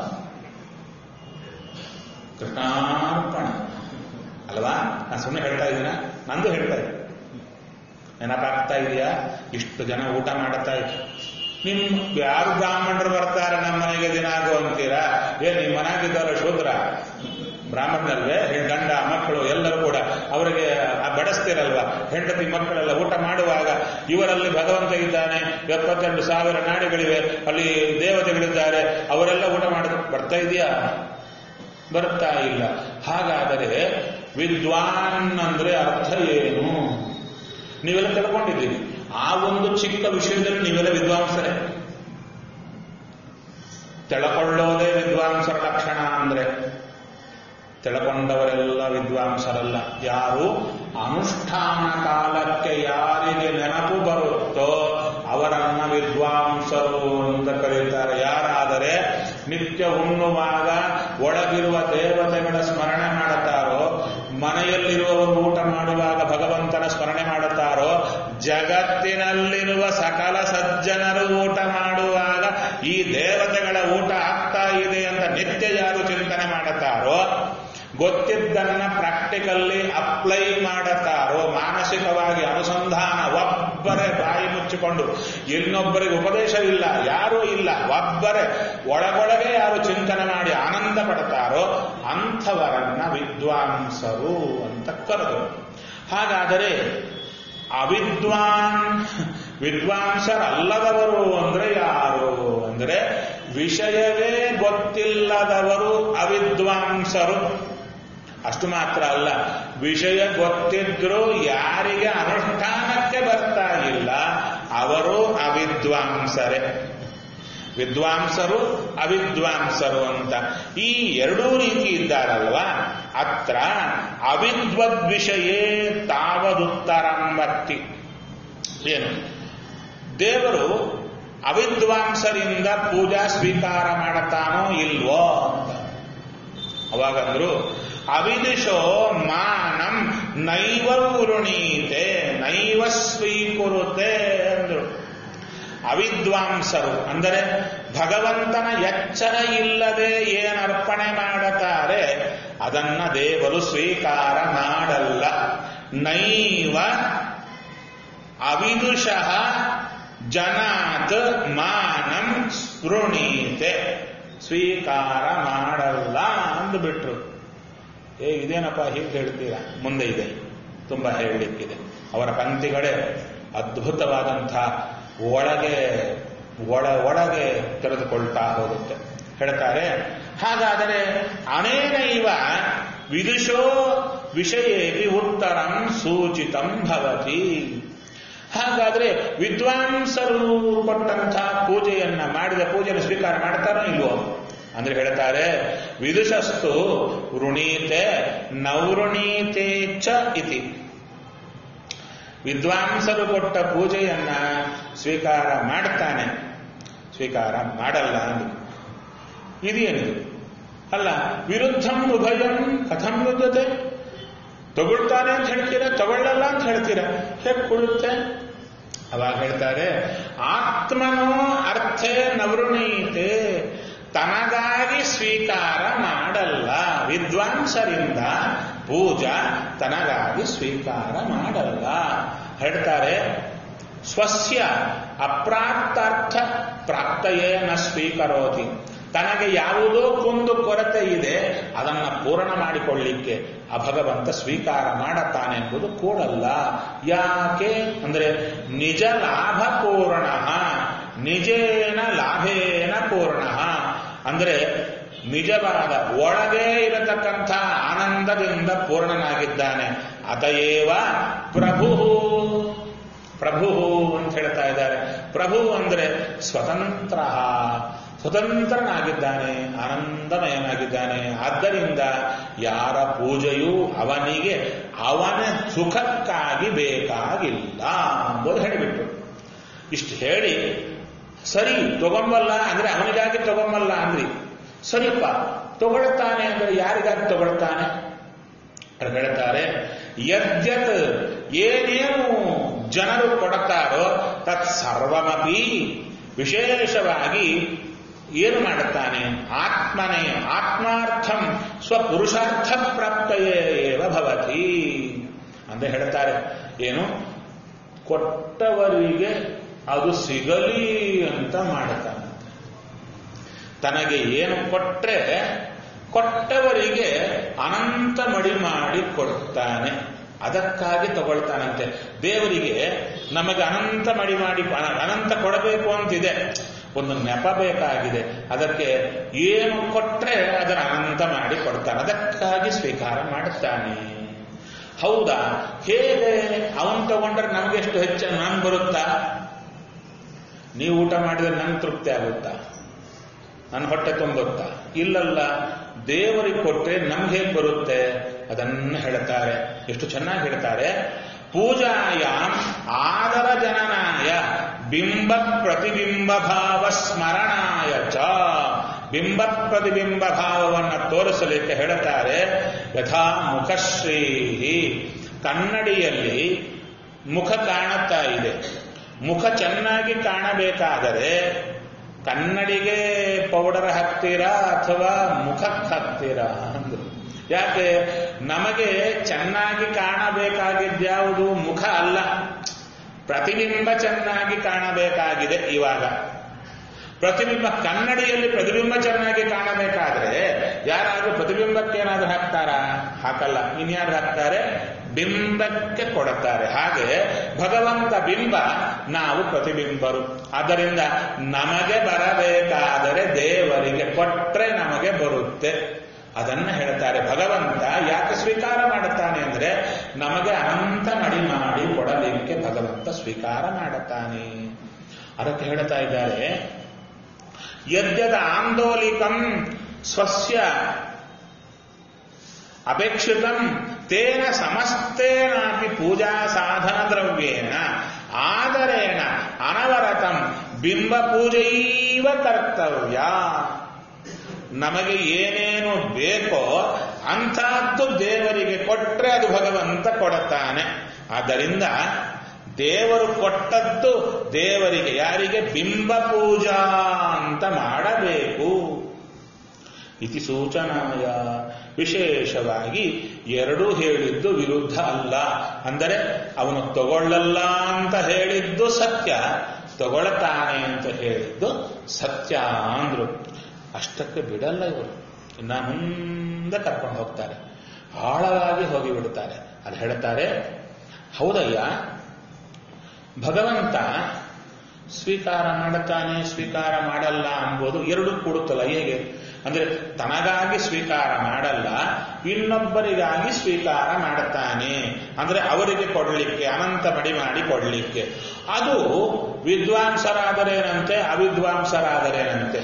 ಕೃಷ್ಣಾರ್ಪಣ ಅಲ್ವಾ ನಾನು ಸುಮ್ಮನೆ ಹೇಳ್ತಾ ಇದ್ದೀನ ನಂದು ಹೇಳ್ತಾ ಇದ್ದೀನಿ ನೆನಪಾಗ್ತಾ ಇದೆಯಾ ಇಷ್ಟು ಜನ ಊಟ ಮಾಡುತ್ತಾ ಇದ್ರು ನಿಮ್ ಯಾರು ಬ್ರಾಹ್ಮಣರು ಬರ್ತಾರೆ ನಮ್ಮ ಮನೆಗೆ ದಿನಾಗು ಅಂತೀರಾ ಏ ನಿಮ್ಮ ಮನೆಯಾಗಿದ್ದವರ ಶೂದ್ರ ಬ್ರಾಹ್ಮಣರಲ್ವೇ ಗಂಡ ಮಕ್ಕಳು ಎಲ್ಲರೂ ಕೂಡ ಅವರಿಗೆ ಬಡಿಸ್ತಿರಲ್ವ ಹೆಂಡತಿ ಮಕ್ಕಳೆಲ್ಲ ಊಟ ಮಾಡುವಾಗ ಇವರಲ್ಲಿ ಭಗವಂತ ಇದ್ದಾನೆ ಎಪ್ಪತ್ತೆರಡು ಸಾವಿರ ನಾಡಿಗಳಿವೆ ಅಲ್ಲಿ ದೇವತೆಗಳಿದ್ದಾರೆ ಅವರೆಲ್ಲ ಊಟ ಮಾಡ ಬರ್ತಾ ಇದೆಯಾ ಬರ್ತಾ ಇಲ್ಲ ಹಾಗಾದರೆ ವಿದ್ವಾನ್ ಅಂದ್ರೆ ಅರ್ಥ ಏನು ನೀವೆಲ್ಲ ತಿಳ್ಕೊಂಡಿದ್ದೀರಿ ಆ ಒಂದು ಚಿಕ್ಕ ವಿಷಯದಲ್ಲಿ ನೀವೆಲ್ಲ ವಿದ್ವಾಂಸರೇ ತಿಳ್ಕೊಳ್ಳೋದೇ ವಿದ್ವಾಂಸರ ಲಕ್ಷಣ ಅಂದ್ರೆ ತಿಳ್ಕೊಂಡವರೆಲ್ಲ ವಿದ್ವಾಂಸರಲ್ಲ ಯಾರು ಅನುಷ್ಠಾನ ಕಾಲಕ್ಕೆ ಯಾರಿಗೆ ನೆನಪು ಬರುತ್ತೋ ಅವರನ್ನ ವಿದ್ವಾಂಸರು ಅಂತ ಕರೀತಾರೆ ಯಾರಾದರೆ ನಿತ್ಯ ಉಣ್ಣುವಾಗ ಒಳಗಿರುವ ದೇವತೆಗಳ ಸ್ಮರಣೆ ಮಾಡುತ್ತಾರೋ ಮನೆಯಲ್ಲಿರುವವರು ಊಟ ಮಾಡುವಾಗ ಭಗವಂತನ ಸ್ಮರಣೆ ಮಾಡುತ್ತಾರೋ ಜಗತ್ತಿನಲ್ಲಿರುವ ಸಕಲ ಸಜ್ಜನರು ಊಟ ಮಾಡುವಾಗ ಈ ದೇವತೆಗಳ ಊಟ ಆಗ್ತಾ ಇದೆ ಅಂತ ನಿತ್ಯ ಯಾರು ಚಿಂತನೆ ಮಾಡುತ್ತಾರೋ ಗೊತ್ತಿದ್ದನ್ನ ಪ್ರಾಕ್ಟಿಕಲ್ಲಿ ಅಪ್ಲೈ ಮಾಡುತ್ತಾರೋ ಮಾನಸಿಕವಾಗಿ ಅನುಸಂಧಾನ ಒಬ್ಬರೇ ಬಾಯಿ ಮುಚ್ಚಿಕೊಂಡು ಇನ್ನೊಬ್ಬರಿಗೆ ಉಪದೇಶವಿಲ್ಲ ಯಾರೂ ಇಲ್ಲ ಒಬ್ಬರೇ ಒಳಗೊಳಗೆ ಯಾರು ಚಿಂತನೆ ಮಾಡಿ ಆನಂದ ಪಡ್ತಾರೋ ಅಂಥವರನ್ನ ವಿದ್ವಾಂಸರು ಅಂತ ಕರೆದು ಹಾಗಾದರೆ ಅವಿದ್ವಾನ್ ವಿದ್ವಾಂಸರಲ್ಲದವರು ಅಂದ್ರೆ ಯಾರು ಅಂದ್ರೆ ವಿಷಯವೇ ಗೊತ್ತಿಲ್ಲದವರು ಅವಿದ್ವಾಂಸರು ಅಷ್ಟು ಮಾತ್ರ ಅಲ್ಲ ವಿಷಯ ಗೊತ್ತಿದ್ರೂ ಯಾರಿಗೆ ಅನುಷ್ಠಾನಕ್ಕೆ ಬರ್ತಾ ಇಲ್ಲ ಅವರು ಅವಿದ್ವಾಂಸರೇ ವಿದ್ವಾಂಸರು ಅವಿದ್ವಾಂಸರು ಅಂತ ಈ ಎರಡೂ ರೀತಿ ಇದ್ದಾರಲ್ವಾ ಅತ್ರ ಅವಿದ್ವದ್ವಿಷಯೇ ತಾವದುತ್ತರಂಬತ್ತಿ ಏನು ದೇವರು ಅವಿದ್ವಾಂಸರಿಂದ ಪೂಜಾ ಸ್ವೀಕಾರ ಮಾಡತಾನೋ ಇಲ್ವೋ ಅಂತ ಅವಾಗಂದ್ರು ಅವಿದುಷೋ ಮಾನಂ ನೈವ ವೃಣೀತೆ ನೈವ ಸ್ವೀಕುರುತೆ ಅಂದ್ರು ಅವಿದ್ವಾಂಸರು ಅಂದರೆ ಭಗವಂತನ ಎಚ್ಚರ ಇಲ್ಲದೆ ಏನರ್ಪಣೆ ಮಾಡುತ್ತಾರೆ ಅದನ್ನ ದೇವರು ಸ್ವೀಕಾರ ಮಾಡಲ್ಲ ನೈವ ಅವಿದುಷಃ ಜನಾತ್ ಮಾನಂ ಸ್ಪೃಣೀತೆ ಸ್ವೀಕಾರ ಮಾಡಲ್ಲ ಅಂದುಬಿಟ್ರು ಏ ಇದೇನಪ್ಪ ಹೀಗೆ ಹೇಳ್ತೀರಾ ಮುಂದೆ ಇದೆ ತುಂಬಾ ಹೇಳಲಿಕ್ಕಿದೆ ಅವರ ಪಂಕ್ತಿಗಳೇ ಅದ್ಭುತವಾದಂಥ ಒಳಗೆ ಒಳ ಒಳಗೆ ತೆರೆದುಕೊಳ್ತಾ ಹೋಗುತ್ತೆ ಹೇಳ್ತಾರೆ ಹಾಗಾದರೆ ಅನೇನೈವ ವಿದುಷೋ ವಿಷಯೇಪಿ ಉತ್ತರಂ ಸೂಚಿತಂ ಭವತಿ ಹಾಗಾದ್ರೆ ವಿದ್ವಾಂಸರು ಕೊಟ್ಟಂಥ ಪೂಜೆಯನ್ನ ಮಾಡಿದ ಪೂಜೆಯನ್ನು ಸ್ವೀಕಾರ ಮಾಡ್ತಾರೋ ಇಲ್ವೋ ಅಂದ್ರೆ ಹೇಳ್ತಾರೆ ವಿದುಷಸ್ತು ವೃಣೀತೆ ನವೃಣೀತೆ ಚ ಇತಿ ವಿದ್ವಾಂಸರು ಕೊಟ್ಟ ಪೂಜೆಯನ್ನ ಸ್ವೀಕಾರ ಮಾಡ್ತಾನೆ ಸ್ವೀಕಾರ ಮಾಡಲ್ಲ ಅಂದ್ರು ಇದೇನಿದು ಅಲ್ಲ ವಿರುದ್ಧಂ ಉಭಯಂ ಕಥಂ ವಿದ್ಯತೆ ತಗೊಳ್ತಾನೆ ಅಂತ ಹೇಳ್ತೀರಾ ತಗೊಳ್ಳಲ್ಲ ಅಂತ ಹೇಳ್ತೀರಾ ಹೇಗೆ ಕೊಡುತ್ತೆ ಅವಾಗ ಹೇಳ್ತಾರೆ ಆತ್ಮನೋ ಅರ್ಥೇ ನವೃಣೀತೆ ತನಗಾಗಿ ಸ್ವೀಕಾರ ಮಾಡಲ್ಲ ವಿದ್ವಾಂಸರಿಂದ ಪೂಜಾ ತನಗಾಗಿ ಸ್ವೀಕಾರ ಮಾಡಲ್ಲ ಹೇಳ್ತಾರೆ ಸ್ವಸ್ಯ ಅಪ್ರಾಪ್ತಾರ್ಥ ಪ್ರಾಪ್ತಯೇ ನ ಸ್ವೀಕರೋತಿ ತನಗೆ ಯಾವುದೋ ಕುಂದು ಕೊರತೆ ಇದೆ ಅದನ್ನು ಪೂರ್ಣ ಮಾಡಿಕೊಳ್ಳಿಕ್ಕೆ ಆ ಭಗವಂತ ಸ್ವೀಕಾರ ಮಾಡುತ್ತಾನೆ ಎಂಬುದು ಕೂಡಲ್ಲ ಯಾಕೆ ಅಂದ್ರೆ ನಿಜ ಲಾಭ ಪೂರ್ಣ ನಿಜೇನ ಲಾಭೇನ ಪೂರ್ಣ ಅಂದ್ರೆ ನಿಜವಾದ ಒಳಗೆ ಇರತಕ್ಕಂಥ ಆನಂದದಿಂದ ಪೂರ್ಣನಾಗಿದ್ದಾನೆ ಅತಯೇವ ಪ್ರಭು ಪ್ರಭು ಅಂತ ಹೇಳ್ತಾ ಇದ್ದಾರೆ ಪ್ರಭು ಅಂದ್ರೆ ಸ್ವತಂತ್ರ ಸ್ವತಂತ್ರನಾಗಿದ್ದಾನೆ ಆನಂದಮಯನಾಗಿದ್ದಾನೆ ಆದ್ದರಿಂದ ಯಾರ ಪೂಜೆಯೂ ಅವನಿಗೆ ಅವನ ಸುಖಕ್ಕಾಗಿ ಬೇಕಾಗಿಲ್ಲ ಎಂಬುದು ಹೇಳಿಬಿಟ್ರು ಇಷ್ಟು ಹೇಳಿ ಸರಿ ತಗೊಂಬಲ್ಲ ಅಂದ್ರೆ ಅವನಿಗಾಗಿ ತಗೊಂಬಲ್ಲ ಅಂದ್ರಿ ಸರಿಪ್ಪ ತಗೊಳ್ತಾನೆ ಅಂದ್ರೆ ಯಾರಿಗಾಗಿ ತಗೊಳ್ತಾನೆ ಅವ್ರು ಹೇಳ್ತಾರೆ ಯದ್ಯತ್ ಏನೇನು ಜನರು ಕೊಡುತ್ತಾರೋ ತತ್ ಸರ್ವಮಪಿ ವಿಶೇಷವಾಗಿ ಏನು ಮಾಡುತ್ತಾನೆ ಆತ್ಮನೇ ಆತ್ಮಾರ್ಥಂ ಸ್ವಪುರುಷಾರ್ಥ ಪ್ರಾಪ್ತಯೇ ಏವ ಭವತಿ ಅಂತ ಹೇಳ್ತಾರೆ ಏನು ಕೊಟ್ಟವರಿಗೆ ಅದು ಸಿಗಲಿ ಅಂತ ಮಾಡುತ್ತಾನೆ ತನಗೆ ಏನು ಕೊಟ್ರೆ ಕೊಟ್ಟವರಿಗೆ ಅನಂತ ಮಡಿ ಮಾಡಿ ಕೊಡ್ತಾನೆ ಅದಕ್ಕಾಗಿ ತಗೊಳ್ತಾನಂತೆ ದೇವರಿಗೆ ನಮಗೆ ಅನಂತ ಮಡಿ ಮಾಡಿ ಅನಂತ ಕೊಡಬೇಕು ಅಂತಿದೆ ಒಂದು ನೆಪ ಬೇಕಾಗಿದೆ ಅದಕ್ಕೆ ಏನು ಕೊಟ್ರೆ ಅದನ್ನು ಅನಂತ ಮಾಡಿ ಕೊಡ್ತಾನೆ ಅದಕ್ಕಾಗಿ ಸ್ವೀಕಾರ ಮಾಡುತ್ತಾನೆ ಹೌದಾ ಹೇಗೆ ಅವನ್ ತಗೊಂಡ್ರೆ ನಮ್ಗೆ ಎಷ್ಟು ಹೆಚ್ಚು ನನ್ ಬರುತ್ತಾ ನೀವು ಊಟ ಮಾಡಿದ್ರೆ ನಂಗೆ ತೃಪ್ತಿ ಆಗುತ್ತಾ ನನ್ನ ಹೊಟ್ಟೆ ತುಂಬುತ್ತಾ ಇಲ್ಲಲ್ಲ ದೇವರಿಗೆ ಕೊಟ್ಟರೆ ನಮ್ಗೆ ಹೇಗೆ ಬರುತ್ತೆ ಅದನ್ನು ಹೇಳ್ತಾರೆ ಎಷ್ಟು ಚೆನ್ನಾಗಿ ಹೇಳ್ತಾರೆ ಪೂಜಾಯಾಮ್ ಆದರ ಜನನಾಯ ಬಿಂಬ ಪ್ರತಿಬಿಂಬ ಭಾವ ಸ್ಮರಣಾಯ ಚ ಬಿಂಬ ಪ್ರತಿಬಿಂಬ ಭಾವವನ್ನು ತೋರಿಸಲಿಕ್ಕೆ ಹೇಳ್ತಾರೆ ಯಥಾ ಮುಖಶ್ರೀ ಕನ್ನಡಿಯಲ್ಲಿ ಮುಖ ಕಾಣುತ್ತಾ ಇದೆ ಮುಖ ಚೆನ್ನಾಗಿ ಕಾಣಬೇಕಾದರೆ ಕನ್ನಡಿಗೆ ಪೌಡರ್ ಹಾಕ್ತೀರಾ ಅಥವಾ ಮುಖಕ್ಕೆ ಹಾಕ್ತೀರಾ ಅಂದ್ರು ಯಾಕೆ ನಮಗೆ ಚೆನ್ನಾಗಿ ಕಾಣಬೇಕಾಗಿದ್ಯಾವುದು ಮುಖ ಅಲ್ಲ ಪ್ರತಿಬಿಂಬ ಚೆನ್ನಾಗಿ ಕಾಣಬೇಕಾಗಿದೆ ಇವಾಗ ಪ್ರತಿಬಿಂಬ ಕನ್ನಡಿಯಲ್ಲಿ ಪ್ರತಿಬಿಂಬ ಚೆನ್ನಾಗಿ ಕಾಣಬೇಕಾದ್ರೆ ಯಾರಾದ್ರೂ ಪ್ರತಿಬಿಂಬಕ್ಕೆ ಏನಾದ್ರೂ ಹಾಕ್ತಾರಾ ಹಾಕಲ್ಲ ಇನ್ಯಾರು ಹಾಕ್ತಾರೆ ಬಿಂಬಕ್ಕೆ ಕೊಡುತ್ತಾರೆ ಹಾಗೆ ಭಗವಂತ ಬಿಂಬ ನಾವು ಪ್ರತಿಬಿಂಬರು ಆದ್ದರಿಂದ ನಮಗೆ ಬರಬೇಕಾದರೆ ದೇವರಿಗೆ ಕೊಟ್ರೆ ನಮಗೆ ಬರುತ್ತೆ ಅದನ್ನ ಹೇಳ್ತಾರೆ ಭಗವಂತ ಯಾಕೆ ಸ್ವೀಕಾರ ಮಾಡುತ್ತಾನೆ ಅಂದ್ರೆ ನಮಗೆ ಅನಂತ ಮಡಿ ಮಾಡಿ ಕೊಡಲಿಕ್ಕೆ ಭಗವಂತ ಸ್ವೀಕಾರ ಮಾಡುತ್ತಾನೆ ಅದಕ್ಕೆ ಹೇಳ್ತಾ ಇದ್ದಾರೆ ಯದ್ಯದ ಆಂದೋಲಿಕಂ ಸ್ವಸ್ಯ ಅಪೇಕ್ಷಿತಂ ತೇನ ಸಮಸ್ತೇನಾಪಿ ಪೂಜಾ ಸಾಧನ ದ್ರವ್ಯೇನ ಆದರೇಣ ಅನವರತಂ ಬಿಂಬ ಪೂಜೈವ ಕರ್ತವ್ಯ ನಮಗೆ ಏನೇನು ಬೇಕೋ ಅಂಥದ್ದು ದೇವರಿಗೆ ಕೊಟ್ರೆ ಅದು ಭಗವಂತ ಕೊಡುತ್ತಾನೆ ಆದ್ದರಿಂದ ದೇವರು ಕೊಟ್ಟದ್ದು ದೇವರಿಗೆ ಯಾರಿಗೆ ಬಿಂಬ ಪೂಜಾ ಅಂತ ಮಾಡಬೇಕು ಇತಿ ಸೂಚನಾಯ ವಿಶೇಷವಾಗಿ ಎರಡೂ ಹೇಳಿದ್ದು ವಿರುದ್ಧ ಅಲ್ಲ ಅಂದರೆ ಅವನು ತಗೊಳ್ಳಲ್ಲ ಅಂತ ಹೇಳಿದ್ದು ಸತ್ಯ ತಗೊಳ್ತಾನೆ ಅಂತ ಹೇಳಿದ್ದು ಸತ್ಯ ಅಂದ್ರು ಅಷ್ಟಕ್ಕೆ ಬಿಡಲ್ಲ ಇವರು ಇನ್ನ ಮುಂದೆ ಕರ್ಕೊಂಡು ಹೋಗ್ತಾರೆ ಆಳವಾಗಿ ಹೋಗಿ ಬಿಡುತ್ತಾರೆ ಅದು ಹೇಳ್ತಾರೆ ಹೌದಯ್ಯ ಭಗವಂತ ಸ್ವೀಕಾರ ಮಾಡುತ್ತಾನೆ ಸ್ವೀಕಾರ ಮಾಡಲ್ಲ ಎಂಬುದು ಎರಡು ಕೊಡುತ್ತಲ್ಲ ಹೇಗೆ ಅಂದ್ರೆ ತನಗಾಗಿ ಸ್ವೀಕಾರ ಮಾಡಲ್ಲ ಇನ್ನೊಬ್ಬರಿಗಾಗಿ ಸ್ವೀಕಾರ ಮಾಡುತ್ತಾನೆ ಅಂದ್ರೆ ಅವರಿಗೆ ಕೊಡಲಿಕ್ಕೆ ಅನಂತ ಮಡಿ ಮಾಡಿ ಕೊಡಲಿಕ್ಕೆ ಅದು ವಿದ್ವಾಂಸರಾದರೇನಂತೆ ಅವಿದ್ವಾಂಸರಾದರೇನಂತೆ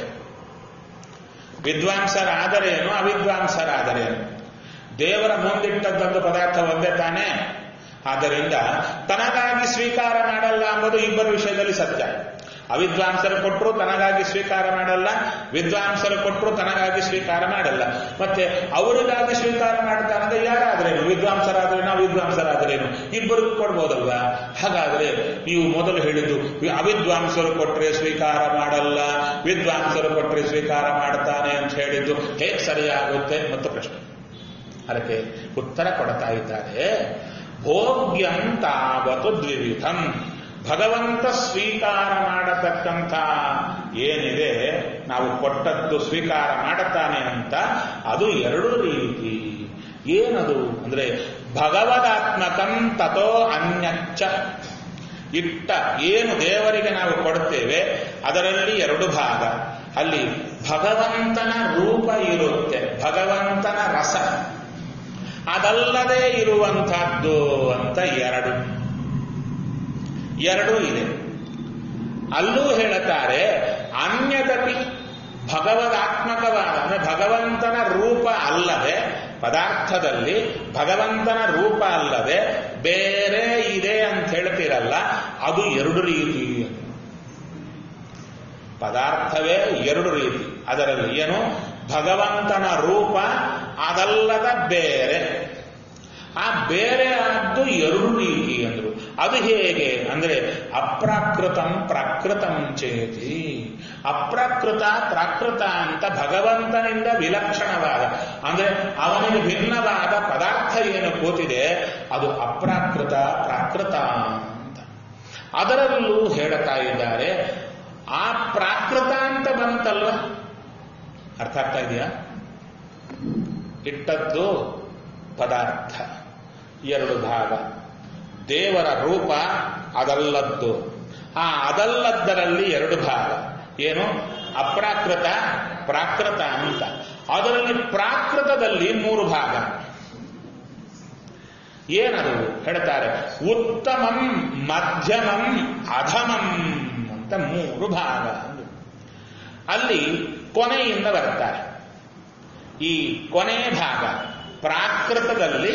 ವಿದ್ವಾಂಸರಾದರೇನು ಅವಿದ್ವಾಂಸರಾದರೇನು ದೇವರ ಮುಂದಿಟ್ಟದ್ದೊಂದು ಪದಾರ್ಥ ಒಂದೇ ತಾನೇ ಆದ್ದರಿಂದ ತನಗಾಗಿ ಸ್ವೀಕಾರ ಮಾಡಲ್ಲ ಎಂಬುದು ಇಬ್ಬರ ವಿಷಯದಲ್ಲಿ ಸತ್ಯ ಅವಿದ್ವಾಂಸರು ಕೊಟ್ಟರು ತನಗಾಗಿ ಸ್ವೀಕಾರ ಮಾಡಲ್ಲ ವಿದ್ವಾಂಸರು ಕೊಟ್ಟರು ತನಗಾಗಿ ಸ್ವೀಕಾರ ಮಾಡಲ್ಲ ಮತ್ತೆ ಅವರಿಗಾಗಿ ಸ್ವೀಕಾರ ಮಾಡ್ತಾನಂದ್ರೆ ಯಾರಾದ್ರೇನು ವಿದ್ವಾಂಸರಾದ್ರೇನು ಅವಿದ್ವಾಂಸರಾದ್ರೇನು ಇಬ್ಬರಿಗೂ ಕೊಡ್ಬೋದಲ್ವಾ ಹಾಗಾದ್ರೆ ನೀವು ಮೊದಲು ಹೇಳಿದ್ದು ಅವಿದ್ವಾಂಸರು ಕೊಟ್ಟರೆ ಸ್ವೀಕಾರ ಮಾಡಲ್ಲ ವಿದ್ವಾಂಸರು ಕೊಟ್ಟರೆ ಸ್ವೀಕಾರ ಮಾಡ್ತಾನೆ ಅಂತ ಹೇಳಿದ್ದು ಹೇಗೆ ಸರಿಯಾಗುತ್ತೆ ಮತ್ತು ಪ್ರಶ್ನೆ ಅದಕ್ಕೆ ಉತ್ತರ ಕೊಡ್ತಾ ಇದ್ದಾರೆ ಭೋಗ್ಯಂ ತಾವತು ದ್ವಿವಿಧಂ ಭಗವಂತ ಸ್ವೀಕಾರ ಮಾಡತಕ್ಕಂಥ ಏನಿದೆ ನಾವು ಕೊಟ್ಟದ್ದು ಸ್ವೀಕಾರ ಮಾಡುತ್ತಾನೆ ಅಂತ ಅದು ಎರಡು ರೀತಿ ಏನದು ಅಂದ್ರೆ ಭಗವದಾತ್ಮಕಂ ತಥೋ ಅನ್ಯಚ್ಚ ಇಟ್ಟ ಏನು ದೇವರಿಗೆ ನಾವು ಕೊಡ್ತೇವೆ ಅದರಲ್ಲಿ ಎರಡು ಭಾಗ ಅಲ್ಲಿ ಭಗವಂತನ ರೂಪ ಇರುತ್ತೆ ಭಗವಂತನ ರಸ ಅದಲ್ಲದೆ ಇರುವಂತಹದ್ದು ಅಂತ ಎರಡು ಎರಡೂ ಇದೆ ಅಲ್ಲೂ ಹೇಳುತ್ತಾರೆ ಅನ್ಯದಪಿ ಭಗವದಾತ್ಮಕವಾದ ಅಂದ್ರೆ ಭಗವಂತನ ರೂಪ ಅಲ್ಲದೆ ಪದಾರ್ಥದಲ್ಲಿ ಭಗವಂತನ ರೂಪ ಅಲ್ಲದೆ ಬೇರೆ ಇದೆ ಅಂತ ಹೇಳ್ತಿರಲ್ಲ ಅದು ಎರಡು ರೀತಿ ಪದಾರ್ಥವೇ ಎರಡು ರೀತಿ ಅದರಲ್ಲಿ ಏನು ಭಗವಂತನ ರೂಪ ಅದಲ್ಲದ ಬೇರೆ ಆ ಬೇರೆ ಆದ್ದು ಎರಡು ರೀತಿ ಅಂದ್ರು ಅದು ಹೇಗೆ ಅಂದ್ರೆ ಅಪ್ರಾಕೃತಂ ಪ್ರಾಕೃತಂ ಚೇತಿ ಅಪ್ರಾಕೃತ ಪ್ರಾಕೃತ ಅಂತ ಭಗವಂತನಿಂದ ವಿಲಕ್ಷಣವಾದ ಅಂದ್ರೆ ಅವನಿಗೆ ಭಿನ್ನವಾದ ಪದಾರ್ಥ ಏನು ಕೂತಿದೆ ಅದು ಅಪ್ರಾಕೃತ ಪ್ರಾಕೃತ ಅಂತ ಅದರಲ್ಲೂ ಹೇಳುತ್ತಾ ಇದ್ದಾರೆ ಆ ಪ್ರಾಕೃತ ಅಂತ ಬಂತಲ್ವ ಅರ್ಥ ಆಗ್ತಾ ಇದೆಯಾ ಇಟ್ಟದ್ದು ಪದಾರ್ಥ ಎರಡು ಭಾಗ ದೇವರ ರೂಪ ಅದಲ್ಲದ್ದು ಆ ಅದಲ್ಲದ್ದರಲ್ಲಿ ಎರಡು ಭಾಗ ಏನು ಅಪ್ರಾಕೃತ ಪ್ರಾಕೃತ ಅಂತ ಅದರಲ್ಲಿ ಪ್ರಾಕೃತದಲ್ಲಿ ಮೂರು ಭಾಗ ಏನದು ಹೇಳ್ತಾರೆ ಉತ್ತಮಂ ಮಧ್ಯಮಂ ಅಧಮಂ ಅಂತ ಮೂರು ಭಾಗ ಅಲ್ಲಿ ಕೊನೆಯಿಂದ ಬರ್ತಾರೆ ಈ ಕೊನೆ ಭಾಗ ಪ್ರಾಕೃತದಲ್ಲಿ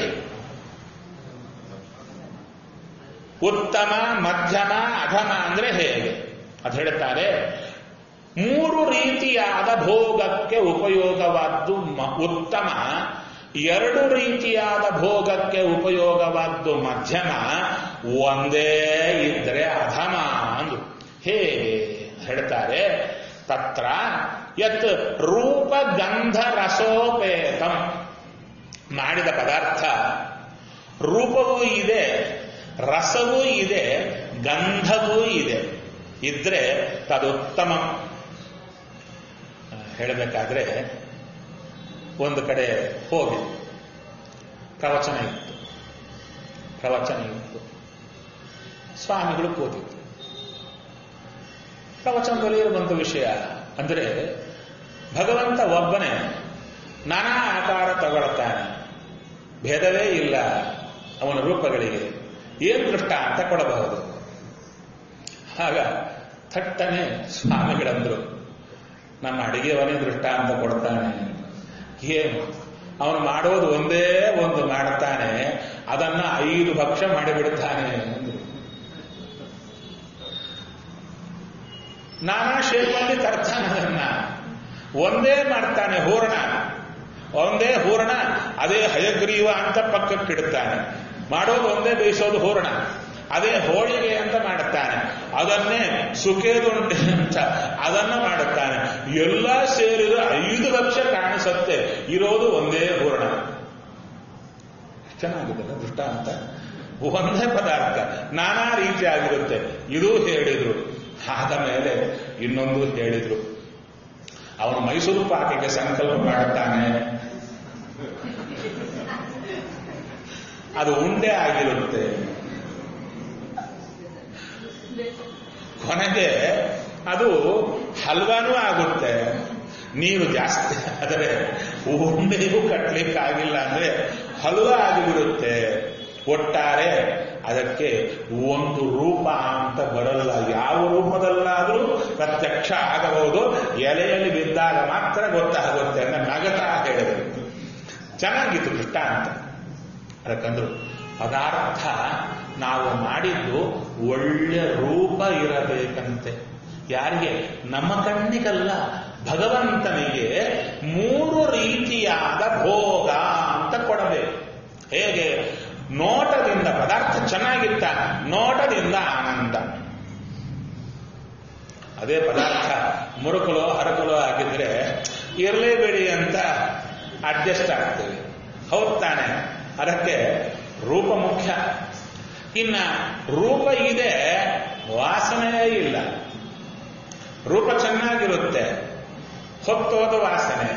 ಉತ್ತಮ ಮಧ್ಯಮ ಅಧಮ ಅಂದ್ರೆ ಹೇಗೆ ಅದು ಹೇಳ್ತಾರೆ ಮೂರು ರೀತಿಯಾದ ಭೋಗಕ್ಕೆ ಉಪಯೋಗವಾದ್ದು ಉತ್ತಮ ಎರಡು ರೀತಿಯಾದ ಭೋಗಕ್ಕೆ ಉಪಯೋಗವಾದ್ದು ಮಧ್ಯಮ ಒಂದೇ ಇದ್ರೆ ಅಧಮ ಅಂದು ಹೇಗೆ ಹೇಳ್ತಾರೆ ತತ್ರ ಯತ್ ರೂಪ ಗಂಧ ರಸೋಪೇತಂ ಮಾಡಿದ ಪದಾರ್ಥ ರೂಪವೂ ಇದೆ ರಸವೂ ಇದೆ ಗಂಧವೂ ಇದೆ ಇದ್ರೆ ತದುತ್ತಮ ಹೇಳಬೇಕಾದ್ರೆ ಒಂದು ಕಡೆ ಹೋಗಿ ಪ್ರವಚನ ಇತ್ತು ಪ್ರವಚನ ಇತ್ತು ಸ್ವಾಮಿಗಳು ಕೂತಿತ್ತು ಪ್ರವಚನದಲ್ಲಿ ಇರುವಂತ ವಿಷಯ ಅಂದ್ರೆ ಭಗವಂತ ಒಬ್ಬನೇ ನಾನಾ ಆಕಾರ ತಗೊಳ್ತಾನೆ ಭೇದವೇ ಇಲ್ಲ ಅವನ ರೂಪಗಳಿಗೆ ಏನು ದೃಷ್ಟ ಅಂತ ಕೊಡಬಹುದು ಆಗ ಥಟ್ಟನೆ ಸ್ವಾಮಿಗಳಂದ್ರು ನಮ್ಮ ಅಡಿಗೆವನೇ ದೃಷ್ಟ ಅಂತ ಕೊಡ್ತಾನೆ ಏನು ಅವನು ಮಾಡೋದು ಒಂದೇ ಒಂದು ಮಾಡ್ತಾನೆ ಅದನ್ನ ಐದು ಭಕ್ಷ ಮಾಡಿಬಿಡ್ತಾನೆ ಅಂದ್ರು ನಾನಾ ಶೇಪಲ್ಲಿ ತರ್ತಾನೆ ಅದನ್ನ ಒಂದೇ ಮಾಡ್ತಾನೆ ಹೂರಣ ಒಂದೇ ಹೂರಣ ಅದೇ ಹಯಗ್ರೀವ ಅಂತ ಪಕ್ಕಕ್ಕಿಡ್ತಾನೆ ಮಾಡೋದು ಒಂದೇ ಬೇಯಿಸೋದು ಹೂರಣ ಅದೇ ಹೋಳಿಗೆ ಅಂತ ಮಾಡುತ್ತಾನೆ ಅದನ್ನೇ ಸುಖೇದುಂಟೆ ಅಂತ ಅದನ್ನ ಮಾಡುತ್ತಾನೆ ಎಲ್ಲ ಸೇರಿದ ಐದು ಲಕ್ಷ ಕಾಣಿಸುತ್ತೆ ಇರೋದು ಒಂದೇ ಹೂರಣ ಚೆನ್ನಾಗಿದೆಲ್ಲ ದೃಷ್ಟ ಅಂತ ಒಂದೇ ಪದಾರ್ಥ ನಾನಾ ರೀತಿಯಾಗಿರುತ್ತೆ ಇದು ಹೇಳಿದ್ರು ಆದ ಮೇಲೆ ಇನ್ನೊಂದು ಹೇಳಿದ್ರು ಅವನು ಮೈಸೂರು ಪಾಕಿಗೆ ಸಂಕಲ್ಪ ಮಾಡುತ್ತಾನೆ ಅದು ಉಂಡೆ ಆಗಿರುತ್ತೆ ಕೊನೆಗೆ ಅದು ಹಲ್ವಾನೂ ಆಗುತ್ತೆ ನೀರು ಜಾಸ್ತಿ ಆದರೆ ಉಂಡೆಗೂ ಕಟ್ಲಿಕ್ಕಾಗಿಲ್ಲ ಅಂದ್ರೆ ಹಲ್ವ ಆಗಿಬಿಡುತ್ತೆ ಒಟ್ಟಾರೆ ಅದಕ್ಕೆ ಒಂದು ರೂಪ ಅಂತ ಬರಲ್ಲ ಯಾವ ರೂಪದಲ್ಲಾದರೂ ಪ್ರತ್ಯಕ್ಷ ಆಗಬಹುದು ಎಲೆಯಲ್ಲಿ ಬಿದ್ದಾಗ ಮಾತ್ರ ಗೊತ್ತಾಗುತ್ತೆ ಅಂತ ನಗತಾ ಹೇಳಿದರು ಚೆನ್ನಾಗಿತ್ತು ದೃಷ್ಟ ಅಂತ ಅದಕ್ಕಂದ್ರು ಪದಾರ್ಥ ನಾವು ಮಾಡಿದ್ದು ಒಳ್ಳೆ ರೂಪ ಇರಬೇಕಂತೆ ಯಾರಿಗೆ ನಮ್ಮ ಕಣ್ಣಿಗಲ್ಲ ಭಗವಂತನಿಗೆ ಮೂರು ರೀತಿಯಾದ ಭೋಗ ಅಂತ ಕೊಡಬೇಕು ಹೇಗೆ ನೋಟದಿಂದ ಪದಾರ್ಥ ಚೆನ್ನಾಗಿತ್ತ ನೋಟದಿಂದ ಆನಂದ ಅದೇ ಪದಾರ್ಥ ಮುರುಕಲೋ ಹರಕಲೋ ಆಗಿದ್ರೆ ಇರಲೇಬೇಡಿ ಅಂತ ಅಡ್ಜಸ್ಟ್ ಆಗ್ತೇವೆ ಹೌದ್ ತಾನೆ ಅದಕ್ಕೆ ರೂಪ ಮುಖ್ಯ ಇನ್ನ ರೂಪ ಇದೆ ವಾಸನೆ ಇಲ್ಲ ರೂಪ ಚೆನ್ನಾಗಿರುತ್ತೆ ಹೊತ್ತೋದ ವಾಸನೆ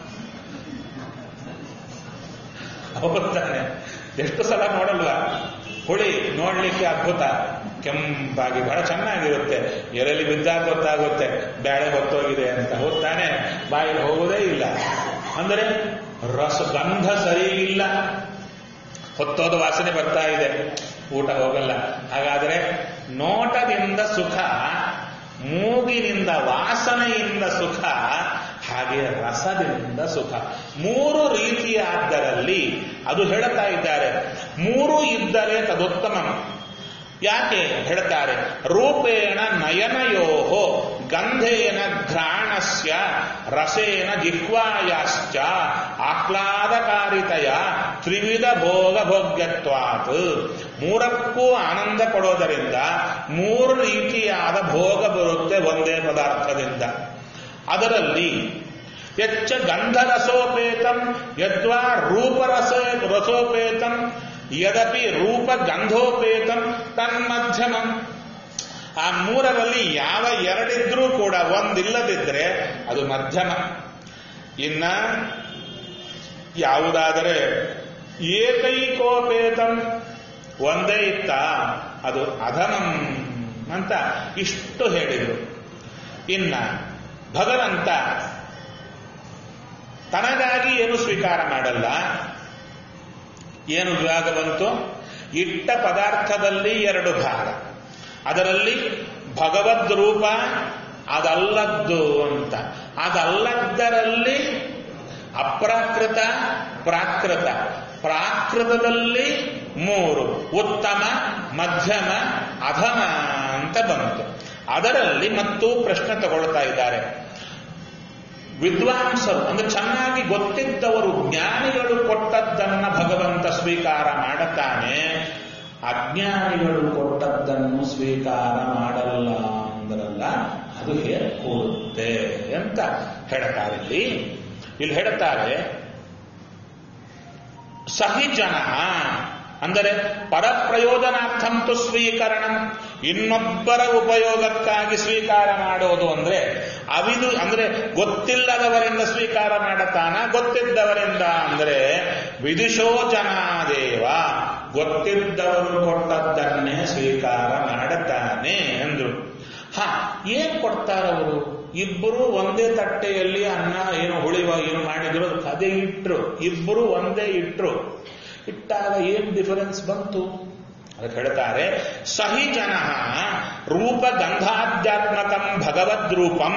ಹೌದಾನೆ ಎಷ್ಟು ಸಲ ನೋಡಲ್ವಾ ಹುಳಿ ನೋಡ್ಲಿಕ್ಕೆ ಅದ್ಭುತ ಕೆಂಪಾಗಿ ಬಹಳ ಚೆನ್ನಾಗಿರುತ್ತೆ ಎಲೆಯಲ್ಲಿ ಬಿದ್ದಾಗ ಗೊತ್ತಾಗುತ್ತೆ ಬೇಳೆ ಹೊತ್ತೋಗಿದೆ ಅಂತ ಹೋಗ್ತಾನೆ ಬಾಯಿಗೆ ಹೋಗೋದೇ ಇಲ್ಲ ಅಂದರೆ ರಸ ಗಂಧ ಸರಿ ಇಲ್ಲ ಹೊತ್ತೋದ ವಾಸನೆ ಬರ್ತಾ ಇದೆ ಊಟ ಹೋಗಲ್ಲ ಹಾಗಾದ್ರೆ ನೋಟದಿಂದ ಸುಖ ಮೂಗಿನಿಂದ ವಾಸನೆಯಿಂದ ಸುಖ ಹಾಗೆ ರಸದಿಂದ ಸುಖ ಮೂರು ರೀತಿಯಾದ್ದರಲ್ಲಿ ಅದು ಹೇಳ್ತಾ ಇದ್ದಾರೆ ಮೂರು ಇದ್ದರೆ ತದೋತ್ತಮ ಯಾಕೆ ಹೇಳ್ತಾರೆ ರೂಪೇಣ ನಯನಯೋಹೋ ಗಂಧೇನ ಘ್ರಾಣಸ್ಯ ರಸೇನ ಜಿಹ್ವಾಯಾಶ್ಚ ಆಹ್ಲಾದಕಾರಿತೆಯ ತ್ರಿವಿಧ ಭೋಗ ಭೋಗ್ಯತ್ವಾತ್ ಮೂರಕ್ಕೂ ಆನಂದ ಕೊಡೋದರಿಂದ ಮೂರು ರೀತಿಯಾದ ಭೋಗ ಬರುತ್ತೆ ಒಂದೇ ಪದಾರ್ಥದಿಂದ ಅದರಲ್ಲಿ ಯಚ್ಚ ಗಂಧರಸೋಪೇತಂ ಯದ್ವಾ ರೂಪರಸ ರಸೋಪೇತಂ ಯದಪಿ ರೂಪ ಗಂಧೋಪೇತಂ ತನ್ಮಧ್ಯಮಂ ಆ ಮೂರರಲ್ಲಿ ಯಾವ ಎರಡಿದ್ರೂ ಕೂಡ ಒಂದಿಲ್ಲದಿದ್ರೆ ಅದು ಮಧ್ಯಮ ಇನ್ನ ಯಾವುದಾದರೆ ಏಕೈಕೋಪೇತಂ ಒಂದೇ ಇತ್ತ ಅದು ಅಧಮಂ ಅಂತ ಇಷ್ಟು ಹೇಳಿದರು ಇನ್ನ ಭಗವಂತ ತನಗಾಗಿ ಏನು ಸ್ವೀಕಾರ ಮಾಡಲ್ಲ ಏನು ವಿಭಾಗ ಬಂತು ಇಟ್ಟ ಪದಾರ್ಥದಲ್ಲಿ ಎರಡು ಭಾಗ ಅದರಲ್ಲಿ ಭಗವದ್ ರೂಪ ಅದಲ್ಲದ್ದು ಅಂತ ಅದಲ್ಲದ್ದರಲ್ಲಿ ಅಪ್ರಾಕೃತ ಪ್ರಾಕೃತ ಪ್ರಾಕೃತದಲ್ಲಿ ಮೂರು ಉತ್ತಮ ಮಧ್ಯಮ ಅಧಮ ಅಂತ ಬಂತು ಅದರಲ್ಲಿ ಮತ್ತು ಪ್ರಶ್ನೆ ತಗೊಳ್ತಾ ಇದ್ದಾರೆ ವಿದ್ವಾಂಸರು ಅಂದ್ರೆ ಚೆನ್ನಾಗಿ ಗೊತ್ತಿದ್ದವರು ಜ್ಞಾನಿಗಳು ಕೊಟ್ಟದ್ದನ್ನ ಭಗವಂತ ಸ್ವೀಕಾರ ಮಾಡುತ್ತಾನೆ ಅಜ್ಞಾನಿಗಳು ಕೊಟ್ಟದ್ದನ್ನು ಸ್ವೀಕಾರ ಮಾಡಲ್ಲ ಅಂದ್ರಲ್ಲ ಅದು ಹೇಗೆ ಕೂಡುತ್ತೆ ಅಂತ ಹೇಳ್ತಾರೆ ಇಲ್ಲಿ ಇಲ್ಲಿ ಹೇಳ್ತಾರೆ ಸಹಿ ಜನ ಅಂದರೆ ಪರಪ್ರಯೋಜನಾರ್ಥಂತು ಸ್ವೀಕರಣ ಇನ್ನೊಬ್ಬರ ಉಪಯೋಗಕ್ಕಾಗಿ ಸ್ವೀಕಾರ ಮಾಡೋದು ಅಂದ್ರೆ ಅವಿದು ಅಂದ್ರೆ ಗೊತ್ತಿಲ್ಲದವರಿಂದ ಸ್ವೀಕಾರ ಮಾಡತಾನ ಗೊತ್ತಿದ್ದವರಿಂದ ಅಂದ್ರೆ ವಿದುಷೋ ಜನಾದೇವ ಗೊತ್ತಿದ್ದವರು ಕೊಟ್ಟದ್ದನ್ನೇ ಸ್ವೀಕಾರ ಮಾಡುತ್ತಾನೆ ಅಂದ್ರು ಹ ಏನ್ ಕೊಡ್ತಾರವರು ಇಬ್ಬರು ಒಂದೇ ತಟ್ಟೆಯಲ್ಲಿ ಅನ್ನ ಏನು ಹುಳಿವ ಏನು ಮಾಡಿದ್ರು ಅದೇ ಇಟ್ರು ಇಬ್ಬರು ಒಂದೇ ಇಟ್ರು ಇಟ್ಟಾಗ ಏನ್ ಡಿಫರೆನ್ಸ್ ಬಂತು ಅದಕ್ಕೆ ಹೇಳ್ತಾರೆ ಸಹಿ ಜನ ರೂಪ ಗಂಧಾಧ್ಯಾತ್ಮಕಂ ಭಗವದ್ರೂಪಂ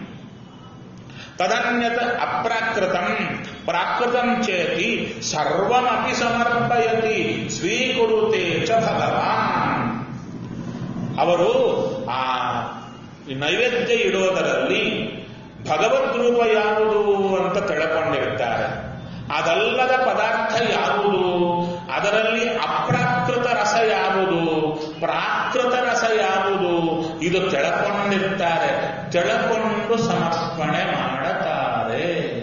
ತದನ್ಯತ ಅಪ್ರಾಕೃತಂ ಪ್ರಾಕೃತಂ ಚೇತಿ ಸರ್ವಮಪಿ ಸಮರ್ಪಯತಿ ಸ್ವೀಕುರುತೆ ಚ ಭಗವಾನ್ ಅವರು ಆ ನೈವೇದ್ಯ ಇಡೋದರಲ್ಲಿ ಭಗವದ್ರೂಪ ಯಾವುದು ಅಂತ ತಿಳ್ಕೊಂಡಿರ್ತಾರೆ ಅದಲ್ಲದ ಪದಾರ್ಥ ಯಾವುದು ಅದರಲ್ಲಿ ಅಪ್ರಾಕೃತ ರಸ ಯಾವುದು ಪ್ರಾಕೃತ ರಸ ಯಾವುದು ಇದು ತಿಳ್ಕೊಂಡಿರ್ತಾರೆ ತಿಳ್ಕೊಂಡು ಸಮರ್ಪಣೆ ಮಾಡುತ್ತಾರೆ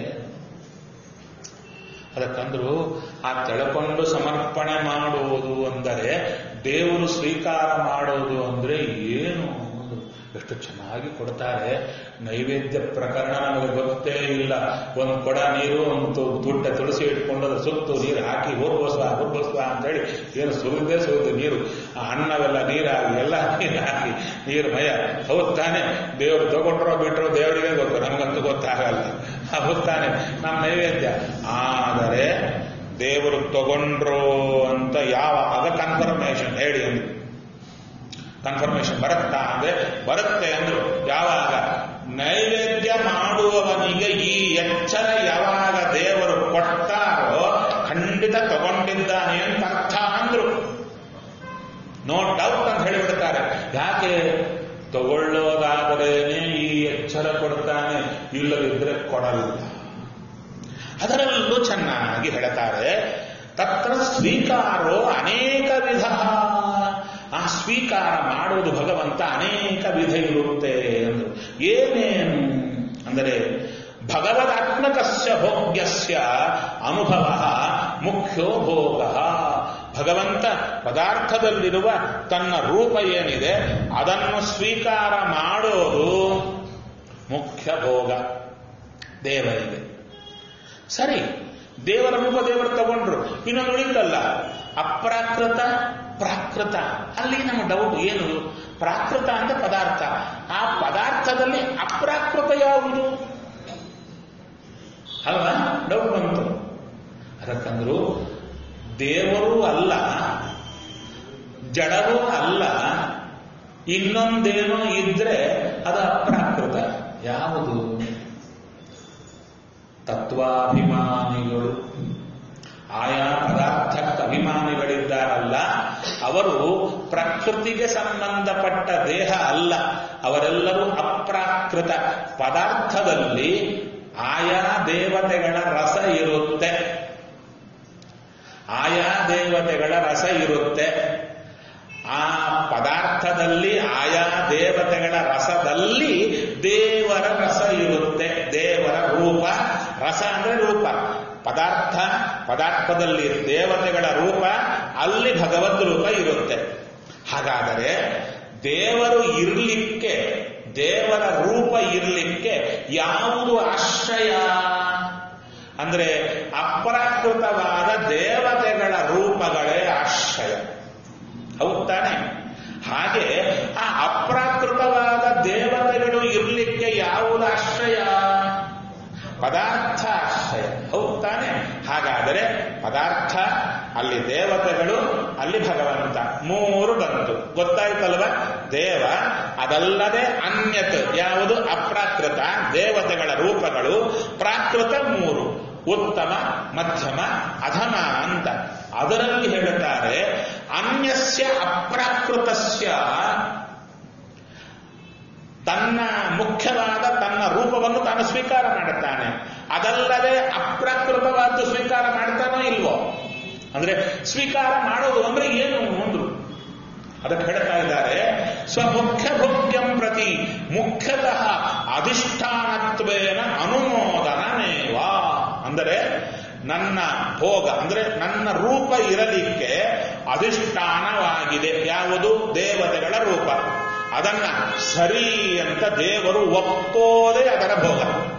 ಅದಕ್ಕಂದ್ರು ಆ ತಿಳ್ಕೊಂಡು ಸಮರ್ಪಣೆ ಮಾಡುವುದು ಅಂದರೆ ದೇವರು ಸ್ವೀಕಾರ ಮಾಡೋದು ಅಂದ್ರೆ ಏನು ಎಷ್ಟು ಚೆನ್ನಾಗಿ ಕೊಡ್ತಾರೆ ನೈವೇದ್ಯ ಪ್ರಕರಣ ನಮಗೆ ಗೊತ್ತೇ ಇಲ್ಲ ಒಂದು ಕೊಡ ನೀರು ಒಂದು ತುಟ್ಟ ತುಳಸಿ ಇಟ್ಕೊಂಡು ಅದ್ರ ಸುತ್ತು ನೀರು ಹಾಕಿ ಹುರ್ಬಸ್ವ ಹುರ್ಬಸ್ವ ಅಂತೇಳಿ ಏನು ಸುರಿದೇ ಸುರಿದು ನೀರು ಆ ಅನ್ನವೆಲ್ಲ ನೀರಾಗಿ ಎಲ್ಲ ನೀರು ಹಾಕಿ ನೀರು ಮಯ ಹೌದು ತಾನೆ ದೇವರು ತಗೊಂಡ್ರೋ ಬಿಟ್ರೋ ದೇವರಿಗೆ ಗೊತ್ತು ನಮಗಂತೂ ಗೊತ್ತಾಗಲ್ಲ ಹೌದು ತಾನೆ ನಮ್ಮ ನೈವೇದ್ಯ ಆದರೆ ದೇವರು ತಗೊಂಡ್ರು ಅಂತ ಯಾವಾಗ ಕನ್ಫರ್ಮೇಶನ್ ಹೇಳಿ ಅಂದ್ರು ಕನ್ಫರ್ಮೇಶನ್ ಬರುತ್ತಾ ಅಂದ್ರೆ ಬರುತ್ತೆ ಅಂದ್ರು ಯಾವಾಗ ನೈವೇದ್ಯ ಮಾಡುವವನಿಗೆ ಈ ಎಚ್ಚರ ಯಾವಾಗ ದೇವರು ಕೊಡ್ತಾರೋ ಖಂಡಿತ ತಗೊಂಡಿದ್ದಾನೆ ಅಂತ ಅರ್ಥ ಅಂದ್ರು ನೋ ಡೌಟ್ ಅಂತ ಹೇಳಿಬಿಡ್ತಾರೆ ಯಾಕೆ ತಗೊಳ್ಳೋದಾದರೇನೆ ಈ ಎಚ್ಚರ ಕೊಡ್ತಾನೆ ಇಲ್ಲದಿದ್ರೆ ಕೊಡಲ್ಲ ಅದರಲ್ಲೂ ಚೆನ್ನಾಗಿ ಹೇಳ್ತಾರೆ ತತ್ರ ಸ್ವೀಕಾರೋ ಅನೇಕ ವಿಧ ಆ ಸ್ವೀಕಾರ ಮಾಡುವುದು ಭಗವಂತ ಅನೇಕ ವಿಧ ಇರುತ್ತೆ ಅಂದ್ರು ಏನೇನು ಅಂದರೆ ಭಗವದಾತ್ಮಕಸ್ಯ ಭೋಗ್ಯಸ್ಯ ಅನುಭವ ಮುಖ್ಯೋ ಭೋಗ ಭಗವಂತ ಪದಾರ್ಥದಲ್ಲಿರುವ ತನ್ನ ರೂಪ ಏನಿದೆ ಅದನ್ನು ಸ್ವೀಕಾರ ಮಾಡೋದು ಮುಖ್ಯ ಭೋಗ ದೇವರಿಗೆ ಸರಿ ದೇವರ ರೂಪ ದೇವರು ತಗೊಂಡ್ರು ಇನ್ನೊಂದು ಉಳಿತಲ್ಲ ಅಪ್ರಾಕೃತ ಪ್ರಾಕೃತ ಅಲ್ಲಿ ನಮ್ಮ ಡೌಟ್ ಏನು ಪ್ರಾಕೃತ ಅಂತ ಪದಾರ್ಥ ಆ ಪದಾರ್ಥದಲ್ಲಿ ಅಪ್ರಾಕೃತ ಯಾವುದು ಅಲ್ವಾ ಡೌಟ್ ಬಂತು ಅದಕ್ಕಂದ್ರು ದೇವರು ಅಲ್ಲ ಜಡವೂ ಅಲ್ಲ ಇನ್ನೊಂದೇನೋ ಇದ್ರೆ ಅದು ಅಪ್ರಾಕೃತ ಯಾವುದು ತತ್ವಾಭಿಮಾನಿಗಳು ಆಯಾ ಪದಾರ್ಥಕ್ಕೆ ಅಭಿಮಾನಿಗಳಿದ್ದಾರಲ್ಲ ಅವರು ಪ್ರಕೃತಿಗೆ ಸಂಬಂಧಪಟ್ಟ ದೇಹ ಅಲ್ಲ ಅವರೆಲ್ಲರೂ ಅಪ್ರಾಕೃತ ಪದಾರ್ಥದಲ್ಲಿ ಆಯಾ ದೇವತೆಗಳ ರಸ ಇರುತ್ತೆ ಆಯಾ ದೇವತೆಗಳ ರಸ ಇರುತ್ತೆ ಆ ಪದಾರ್ಥದಲ್ಲಿ ಆಯಾ ದೇವತೆಗಳ ರಸದಲ್ಲಿ ದೇವರ ರಸ ಇರುತ್ತೆ ದೇವರ ರೂಪ ರಸ ಅಂದ್ರೆ ರೂಪ ಪದಾರ್ಥ ಪದಾರ್ಥದಲ್ಲಿ ದೇವತೆಗಳ ರೂಪ ಅಲ್ಲಿ ಭಗವದ್ ರೂಪ ಇರುತ್ತೆ ಹಾಗಾದರೆ ದೇವರು ಇರಲಿಕ್ಕೆ ದೇವರ ರೂಪ ಇರಲಿಕ್ಕೆ ಯಾವುದು ಆಶ್ರಯ ಅಂದ್ರೆ ಅಪ್ರಾಕೃತವಾದ ದೇವತೆಗಳ ರೂಪಗಳೇ ಆಶ್ರಯ ಹೌದು ತಾನೆ ಹಾಗೆ ಆ ಅಪ್ರಾಕೃತವಾದ ದೇವತೆಗಳು ಇರಲಿಕ್ಕೆ ಯಾವುದು ಆಶ್ರಯ ಪದಾರ್ಥ ಆಶ್ರಯ ಹೌದು ತಾನೆ ಹಾಗಾದರೆ ಪದಾರ್ಥ ಅಲ್ಲಿ ದೇವತೆಗಳು ಅಲ್ಲಿ ಭಗವಂತ ಮೂರು ಬಂತು ಗೊತ್ತಾಯ್ತಲ್ವ ದೇವ ಅದಲ್ಲದೆ ಅನ್ಯತ್ ಯಾವುದು ಅಪ್ರಾಕೃತ ದೇವತೆಗಳ ರೂಪಗಳು ಪ್ರಾಕೃತ ಮೂರು ಉತ್ತಮ ಮಧ್ಯಮ ಅಧಮ ಅಂತ ಅದರಲ್ಲಿ ಹೇಳುತ್ತಾರೆ ಅನ್ಯಸ್ಯ ಅಪ್ರಾಕೃತಸ್ಯ ತನ್ನ ಮುಖ್ಯವಾದ ತನ್ನ ರೂಪವನ್ನು ತಾನು ಸ್ವೀಕಾರ ಮಾಡುತ್ತಾನೆ ಅದಲ್ಲದೆ ಅಪ್ರಾಕೃತವಾದ್ದು ಸ್ವೀಕಾರ ಮಾಡ್ತಾನೋ ಇಲ್ವೋ ಅಂದ್ರೆ ಸ್ವೀಕಾರ ಮಾಡೋದು ಅಂದ್ರೆ ಏನು ಒಂದು ಅದಕ್ಕೆ ಹೇಳ್ತಾ ಇದ್ದಾರೆ ಸ್ವಮುಖ್ಯ ಭೋಗ್ಯಂ ಪ್ರತಿ ಮುಖ್ಯತಃ ಅಧಿಷ್ಠಾನತ್ವೇನ ಅನುಮೋದನನೇವ ಅಂದರೆ ನನ್ನ ಭೋಗ ಅಂದ್ರೆ ನನ್ನ ರೂಪ ಇರಲಿಕ್ಕೆ ಅಧಿಷ್ಠಾನವಾಗಿದೆ ಯಾವುದು ದೇವತೆಗಳ ರೂಪ ಅದನ್ನ ಸರಿ ಅಂತ ದೇವರು ಒಪ್ಪೋದೇ ಅದರ ಭೋಗ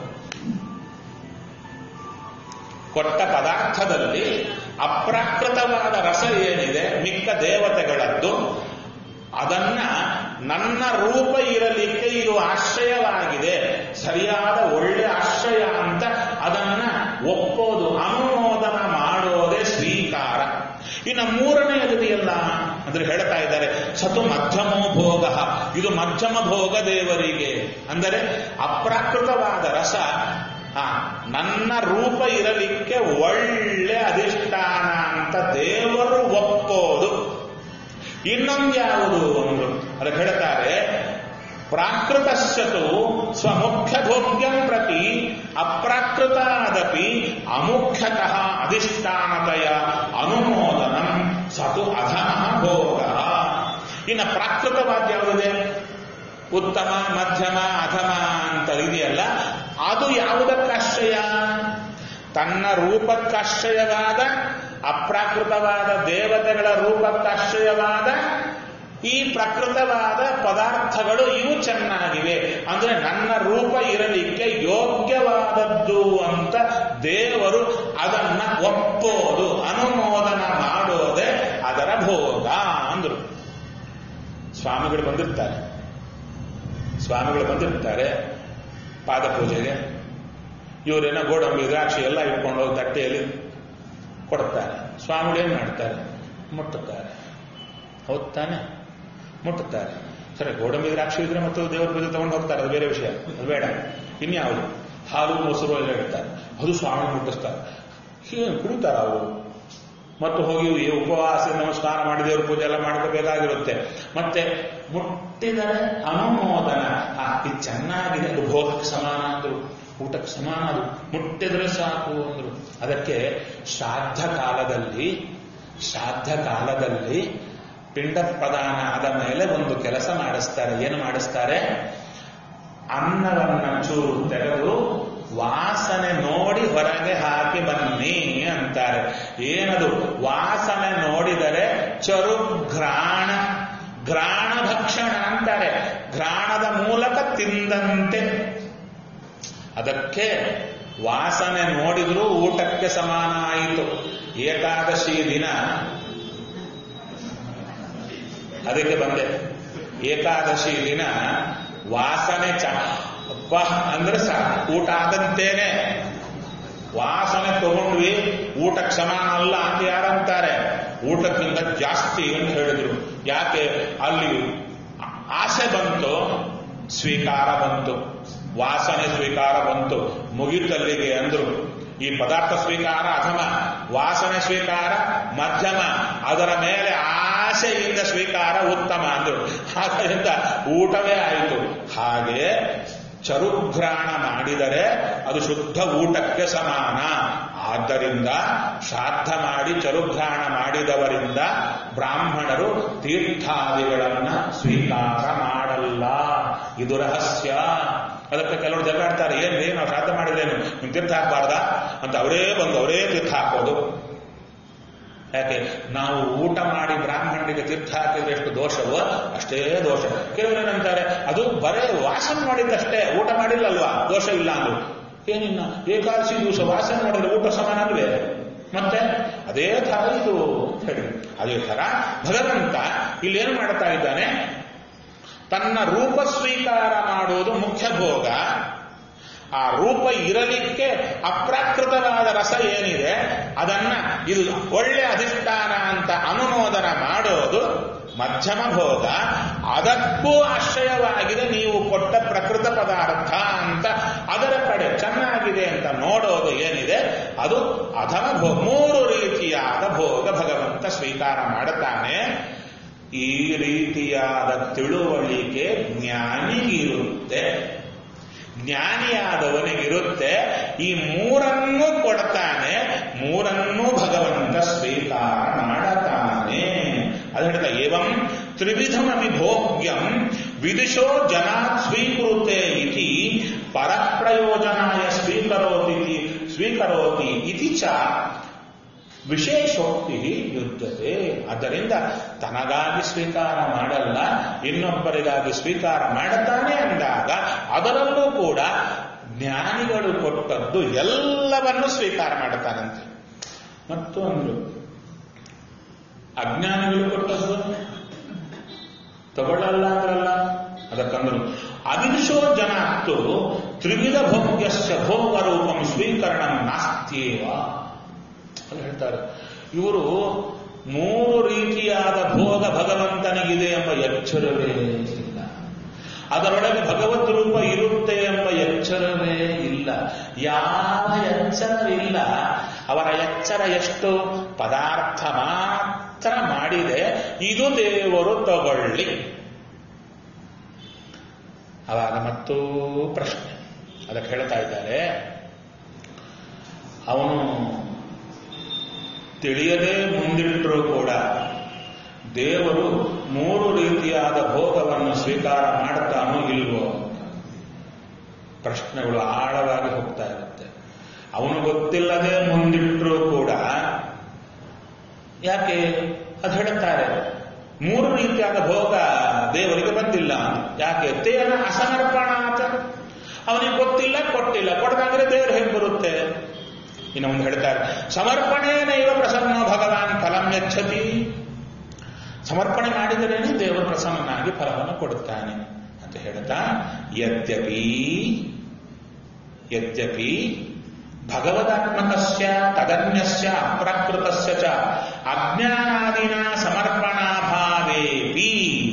ಕೊಟ್ಟ ಪದಾರ್ಥದಲ್ಲಿ ಅಪ್ರಾಕೃತವಾದ ರಸ ಏನಿದೆ ಮಿಕ್ಕ ದೇವತೆಗಳದ್ದು ಅದನ್ನ ನನ್ನ ರೂಪ ಇರಲಿಕ್ಕೆ ಇದು ಆಶ್ರಯವಾಗಿದೆ ಸರಿಯಾದ ಒಳ್ಳೆ ಆಶ್ರಯ ಅಂತ ಅದನ್ನ ಒಪ್ಪೋದು ಅನುಮೋದನ ಮಾಡೋದೇ ಸ್ವೀಕಾರ ಇನ್ನು ಮೂರನೆಯದಿದೆಯಲ್ಲ ಅಂದ್ರೆ ಹೇಳ್ತಾ ಇದ್ದಾರೆ ಸತು ಮಧ್ಯಮೋ ಭೋಗ ಇದು ಮಧ್ಯಮ ಭೋಗ ದೇವರಿಗೆ ಅಂದರೆ ಅಪ್ರಾಕೃತವಾದ ರಸ ಆ ನನ್ನ ರೂಪ ಇರಲಿಕ್ಕೆ ಒಳ್ಳೆ ಅಧಿಷ್ಠಾನ ಅಂತ ದೇವರು ಒಪ್ಪೋದು ಇನ್ನೊಂದ್ಯಾವುದು ಒಂದು ಅದಕ್ಕೆ ಹೇಳ್ತಾರೆ ಪ್ರಾಕೃತಶ್ಚತು ಸ್ವಮುಖ್ಯ ಭೋಗ್ಯಂ ಪ್ರತಿ ಅಪ್ರಾಕೃತಾದಪಿ ಅಮುಖ್ಯತಃ ಅಧಿಷ್ಠಾನತೆಯ ಅನುಮೋದನಂ ಸತು ಅಧಮ ಭೋಗ ಇನ್ನು ಪ್ರಾಕೃತವಾದ ಯಾವುದಿದೆ ಉತ್ತಮ ಮಧ್ಯಮ ಅಧಮ ಅಂತ ಇದೆಯಲ್ಲ ಅದು ಯಾವುದಕ್ಕಾಶ್ರಯ ತನ್ನ ರೂಪಕ್ಕಾಶ್ರಯವಾದ ಅಪ್ರಾಕೃತವಾದ ದೇವತೆಗಳ ರೂಪಕ್ಕಾಶ್ರಯವಾದ ಈ ಪ್ರಕೃತವಾದ ಪದಾರ್ಥಗಳು ಇವು ಚೆನ್ನಾಗಿವೆ ಅಂದ್ರೆ ನನ್ನ ರೂಪ ಇರಲಿಕ್ಕೆ ಯೋಗ್ಯವಾದದ್ದು ಅಂತ ದೇವರು ಅದನ್ನ ಒಪ್ಪೋದು ಅನುಮೋದನ ಮಾಡೋದೇ ಅದರ ಭೋಗ ಅಂದ್ರು ಸ್ವಾಮಿಗಳು ಬಂದಿರ್ತಾರೆ ಸ್ವಾಮಿಗಳು ಬಂದಿರ್ತಾರೆ ಪಾದಪೂಜೆಗೆ ಇವರೇನೋ ಗೋಡಂಬಿ ದ್ರಾಕ್ಷಿ ಎಲ್ಲ ಇಟ್ಕೊಂಡು ಹೋಗಿ ತಟ್ಟೆಯಲ್ಲಿ ಕೊಡ್ತಾರೆ ಸ್ವಾಮಿಗಳು ಏನ್ ಮಾಡ್ತಾರೆ ಮುಟ್ಟುತ್ತಾರೆ ಹೌದ್ ತಾನೆ ಮುಟ್ಟುತ್ತಾರೆ ಸರಿ ಗೋಡಂಬಿ ದ್ರಾಕ್ಷಿ ಇದ್ರೆ ಮತ್ತು ದೇವರ ಪೂಜೆ ತಗೊಂಡು ಹೋಗ್ತಾರೆ ಅದು ಬೇರೆ ವಿಷಯ ಅದು ಬೇಡ ಇನ್ಯಾವುದು ಹಾಲು ಮೊಸರು ಎಲ್ಲ ಇಡ್ತಾರೆ ಅದು ಸ್ವಾಮಿ ಮುಟ್ಟಿಸ್ತಾರೆ ಹೀಗೆ ಕುಡಿತಾರ ಅವರು ಮತ್ತು ಹೋಗಿ ಈ ಉಪವಾಸ ನಮಸ್ಕಾರ ಮಾಡಿ ದೇವ್ರ ಪೂಜೆ ಎಲ್ಲ ಮಾಡ್ಕೋಬೇಕಾಗಿರುತ್ತೆ ಮತ್ತೆ ಮುಟ್ಟಿದರೆ ಅನುಮೋದನ ಆ ಇದು ಚೆನ್ನಾಗಿದೆ ಅದು ಭೋಗಕ್ಕೆ ಸಮಾನ ಅಂದ್ರು ಊಟಕ್ಕೆ ಸಮಾನ ಅದು ಮುಟ್ಟಿದ್ರೆ ಸಾಕು ಅಂದ್ರು ಅದಕ್ಕೆ ಶ್ರಾದ್ದ ಕಾಲದಲ್ಲಿ ಶ್ರಾದ್ದ ಕಾಲದಲ್ಲಿ ಪಿಂಡ ಪ್ರದಾನ ಆದ ಮೇಲೆ ಒಂದು ಕೆಲಸ ಮಾಡಿಸ್ತಾರೆ ಏನು ಮಾಡಿಸ್ತಾರೆ ಅನ್ನವನ್ನ ಚೂರು ತೆಗೆದು ವಾಸನೆ ನೋಡಿ ಹೊರಗೆ ಹಾಕಿ ಬನ್ನಿ ಅಂತಾರೆ ಏನದು ವಾಸನೆ ನೋಡಿದರೆ ಚರುಘ್ರಾಣ ಘ್ರಾಣ ಭಕ್ಷಣ ಅಂತಾರೆ ಘ್ರಾಣದ ಮೂಲಕ ತಿಂದಂತೆ ಅದಕ್ಕೆ ವಾಸನೆ ನೋಡಿದ್ರೂ ಊಟಕ್ಕೆ ಸಮಾನ ಆಯಿತು ಏಕಾದಶಿ ದಿನ ಅದಕ್ಕೆ ಬಂದೆ ಏಕಾದಶಿ ದಿನ ವಾಸನೆ ಚ ಅಪ್ಪ ಅಂದ್ರೆ ಸಾಕು ಊಟ ಆದಂತೇನೆ ವಾಸನೆ ತಗೊಂಡ್ವಿ ಊಟಕ್ಕೆ ಸಮಾನ ಅಲ್ಲ ಅಂತ ಯಾರಂತಾರೆ ಊಟಕ್ಕಿಂತ ಜಾಸ್ತಿ ಅಂತ ಹೇಳಿದ್ರು ಯಾಕೆ ಅಲ್ಲಿ ಆಸೆ ಬಂತು ಸ್ವೀಕಾರ ಬಂತು ವಾಸನೆ ಸ್ವೀಕಾರ ಬಂತು ಮುಗಿತಲ್ಲಿಗೆ ಅಂದ್ರು ಈ ಪದಾರ್ಥ ಸ್ವೀಕಾರ ಅಧಮ ವಾಸನೆ ಸ್ವೀಕಾರ ಮಧ್ಯಮ ಅದರ ಮೇಲೆ ಆಸೆಯಿಂದ ಸ್ವೀಕಾರ ಉತ್ತಮ ಅಂದ್ರು ಆದ್ದರಿಂದ ಊಟವೇ ಆಯಿತು ಹಾಗೆ ಚರುಘ್ರಾಣ ಮಾಡಿದರೆ ಅದು ಶುದ್ಧ ಊಟಕ್ಕೆ ಸಮಾನ ಆದ್ದರಿಂದ ಶ್ರಾದ್ದ ಮಾಡಿ ಚರುಘ್ರಾಣ ಮಾಡಿದವರಿಂದ ಬ್ರಾಹ್ಮಣರು ತೀರ್ಥಾದಿಗಳನ್ನ ಸ್ವೀಕಾರ ಮಾಡಲ್ಲ ಇದು ರಹಸ್ಯ ಅದಕ್ಕೆ ಕೆಲವರು ಜಗಾಡ್ತಾರೆ ಏನ್ರಿ ನಾವು ಶ್ರಾದ್ದ ಮಾಡಿದೇನು ನಿಮ್ ತೀರ್ಥ ಹಾಕ್ಬಾರ್ದಾ ಅಂತ ಅವರೇ ಬಂದು ಅವರೇ ತೀರ್ಥ ಹಾಕೋದು ಯಾಕೆ ನಾವು ಊಟ ಮಾಡಿ ಬ್ರಾಹ್ಮಣರಿಗೆ ತೀರ್ಥ ಹಾಕಿದ್ರೆ ಎಷ್ಟು ದೋಷವೋ ಅಷ್ಟೇ ದೋಷ ಕೆಲವರು ಏನಂತಾರೆ ಅದು ಬರೇ ವಾಸನೆ ಮಾಡಿದ್ದಷ್ಟೇ ಊಟ ಮಾಡಿಲ್ಲಲ್ವಾ ದೋಷ ಇಲ್ಲ ಅಂದ್ರು ಏನಿಲ್ಲ ಏಕಾದಶಿ ದಿವಸ ವಾಸನೆ ಮಾಡಿದ್ರೆ ಊಟ ಸಮಾನ ಅಲ್ವೇ ಮತ್ತೆ ಅದೇ ತರ ಇದು ಅಂತ ಹೇಳಿ ಅದೇ ತರ ಭಗವಂತ ಇಲ್ಲೇನು ಮಾಡ್ತಾ ಇದ್ದಾನೆ ತನ್ನ ರೂಪ ಸ್ವೀಕಾರ ಮಾಡುವುದು ಮುಖ್ಯ ಭೋಗ ಆ ರೂಪ ಇರಲಿಕ್ಕೆ ಅಪ್ರಾಕೃತವಾದ ರಸ ಏನಿದೆ ಅದನ್ನ ಇದು ಒಳ್ಳೆ ಅಧಿಷ್ಠಾನ ಅಂತ ಅನುಮೋದನ ಮಾಡೋದು ಮಧ್ಯಮ ಭೋಗ ಅದಕ್ಕೂ ಆಶ್ರಯವಾಗಿದೆ ನೀವು ಕೊಟ್ಟ ಪ್ರಕೃತ ಪದಾರ್ಥ ಅಂತ ಅದರ ಕಡೆ ಚೆನ್ನಾಗಿದೆ ಅಂತ ನೋಡೋದು ಏನಿದೆ ಅದು ಅಧಮ ಭೋಗ ಮೂರು ರೀತಿಯಾದ ಭೋಗ ಭಗವಂತ ಸ್ವೀಕಾರ ಮಾಡುತ್ತಾನೆ ಈ ರೀತಿಯಾದ ತಿಳುವಳಿಕೆ ಜ್ಞಾನಿಗಿರುತ್ತೆ ಜ್ಞಾನಿಯಾದವನಿಗಿರುತ್ತೆ ಈ ಮೂರನ್ನೂ ಕೊಡ್ತಾನೆ ಮೂರನ್ನೂ ಭಗವಂತ ಸ್ವೀಕಾರ ಮಾಡತಾನೆ ಅದು ಹೇಳ್ತಾ ಏವಂ ತ್ರಿವಿಧಮಿ ಭೋಗ್ಯಂ ವಿದುಷೋ ಜನಾತ್ ಸ್ವೀಕೃತೆ ಇತಿ ಪರಪ್ರಯೋಜನಾಯ ಸ್ವೀಕರೋತಿ ಸ್ವೀಕರೋತಿ ಇತಿ ಚ ವಿಶೇಷೋಕ್ತಿ ಯುದ್ಧತೆ ಆದ್ದರಿಂದ ತನಗಾಗಿ ಸ್ವೀಕಾರ ಮಾಡಲ್ಲ ಇನ್ನೊಬ್ಬರಿಗಾಗಿ ಸ್ವೀಕಾರ ಮಾಡುತ್ತಾನೆ ಅಂದಾಗ ಅದರಲ್ಲೂ ಕೂಡ ಜ್ಞಾನಿಗಳು ಕೊಟ್ಟದ್ದು ಎಲ್ಲವನ್ನು ಸ್ವೀಕಾರ ಮಾಡುತ್ತಾನಂತೆ ಮತ್ತು ಅಂದ್ರು ಅಜ್ಞಾನಿಗಳು ಕೊಟ್ಟದ್ದು ತಗೊಳ್ಳಲ್ಲ ಅಂದ್ರಲ್ಲ ಅದಕ್ಕಂದ್ರು ಅವಿಂಶೋ ಜನಾತ್ತು ತ್ರಿವಿಧ ಭೋಗ್ಯಸ್ಯ ಭೋಗರೂಪಂ ಸ್ವೀಕರಣ ನಾಸ್ತಿಯೇವ ಅಂತ ಹೇಳ್ತಾರೆ ಇವರು ಮೂರು ರೀತಿಯಾದ ಭೋಗ ಭಗವಂತನಿಗಿದೆ ಎಂಬ ಎಚ್ಚರವೇ ಇಲ್ಲ ಅದರೊಳಗೆ ಭಗವದ್ ರೂಪ ಇರುತ್ತೆ ಎಂಬ ಎಚ್ಚರವೇ ಇಲ್ಲ ಯಾವ ಎಚ್ಚರವಿಲ್ಲ ಅವರ ಎಚ್ಚರ ಎಷ್ಟು ಪದಾರ್ಥ ಮಾತ್ರ ಮಾಡಿದೆ ಇದು ದೇವರು ತಗೊಳ್ಳಿ ಅವಾಗ ಮತ್ತೂ ಪ್ರಶ್ನೆ ಅದಕ್ಕೆ ಹೇಳ್ತಾ ಇದ್ದಾರೆ ಅವನು ತಿಳಿಯದೆ ಮುಂದಿಟ್ಟರೂ ಕೂಡ ದೇವರು ಮೂರು ರೀತಿಯಾದ ಭೋಗವನ್ನು ಸ್ವೀಕಾರ ಮಾಡ್ತಾನೋ ಇಲ್ವೋ ಪ್ರಶ್ನೆಗಳು ಆಳವಾಗಿ ಹೋಗ್ತಾ ಇರುತ್ತೆ ಅವನು ಗೊತ್ತಿಲ್ಲದೆ ಮುಂದಿಟ್ಟರೂ ಕೂಡ ಯಾಕೆ ಅದು ಹೇಳುತ್ತಾರೆ ಮೂರು ರೀತಿಯಾದ ಭೋಗ ದೇವರಿಗೆ ಬಂದಿಲ್ಲ ಯಾಕೆ ತೇನ ಅಸಮರ್ಪಣಾತ ಅವನಿಗೆ ಗೊತ್ತಿಲ್ಲ ಕೊಟ್ಟಿಲ್ಲ ಕೊಡದಾದ್ರೆ ದೇವರು ಹೇಗೆ ಬರುತ್ತೆ ಇನ್ನು ಮುಂದೆ ಹೇಳ್ತಾರೆ ಸಮರ್ಪಣೆನೈವ ಪ್ರಸನ್ನೋ ಭಗವಾನ್ ಫಲಂ ಯಚ್ಛತಿ ಸಮರ್ಪಣೆ ಮಾಡಿದರೇನೆ ದೇವರು ಪ್ರಸನ್ನನಾಗಿ ಫಲವನ್ನು ಕೊಡುತ್ತಾನೆ ಅಂತ ಹೇಳ್ತಾ ಯದ್ಯಪಿ ಯದ್ಯಪಿ ಭಗವದಾತ್ಮಕಸ್ಯ ತದನ್ಯಸ್ಯ ಅಪ್ರಾಕೃತಸ್ಯ ಚ ಅಜ್ಞಾನಾದಿನ ಸಮರ್ಪಣಾಭಾವೇಪಿ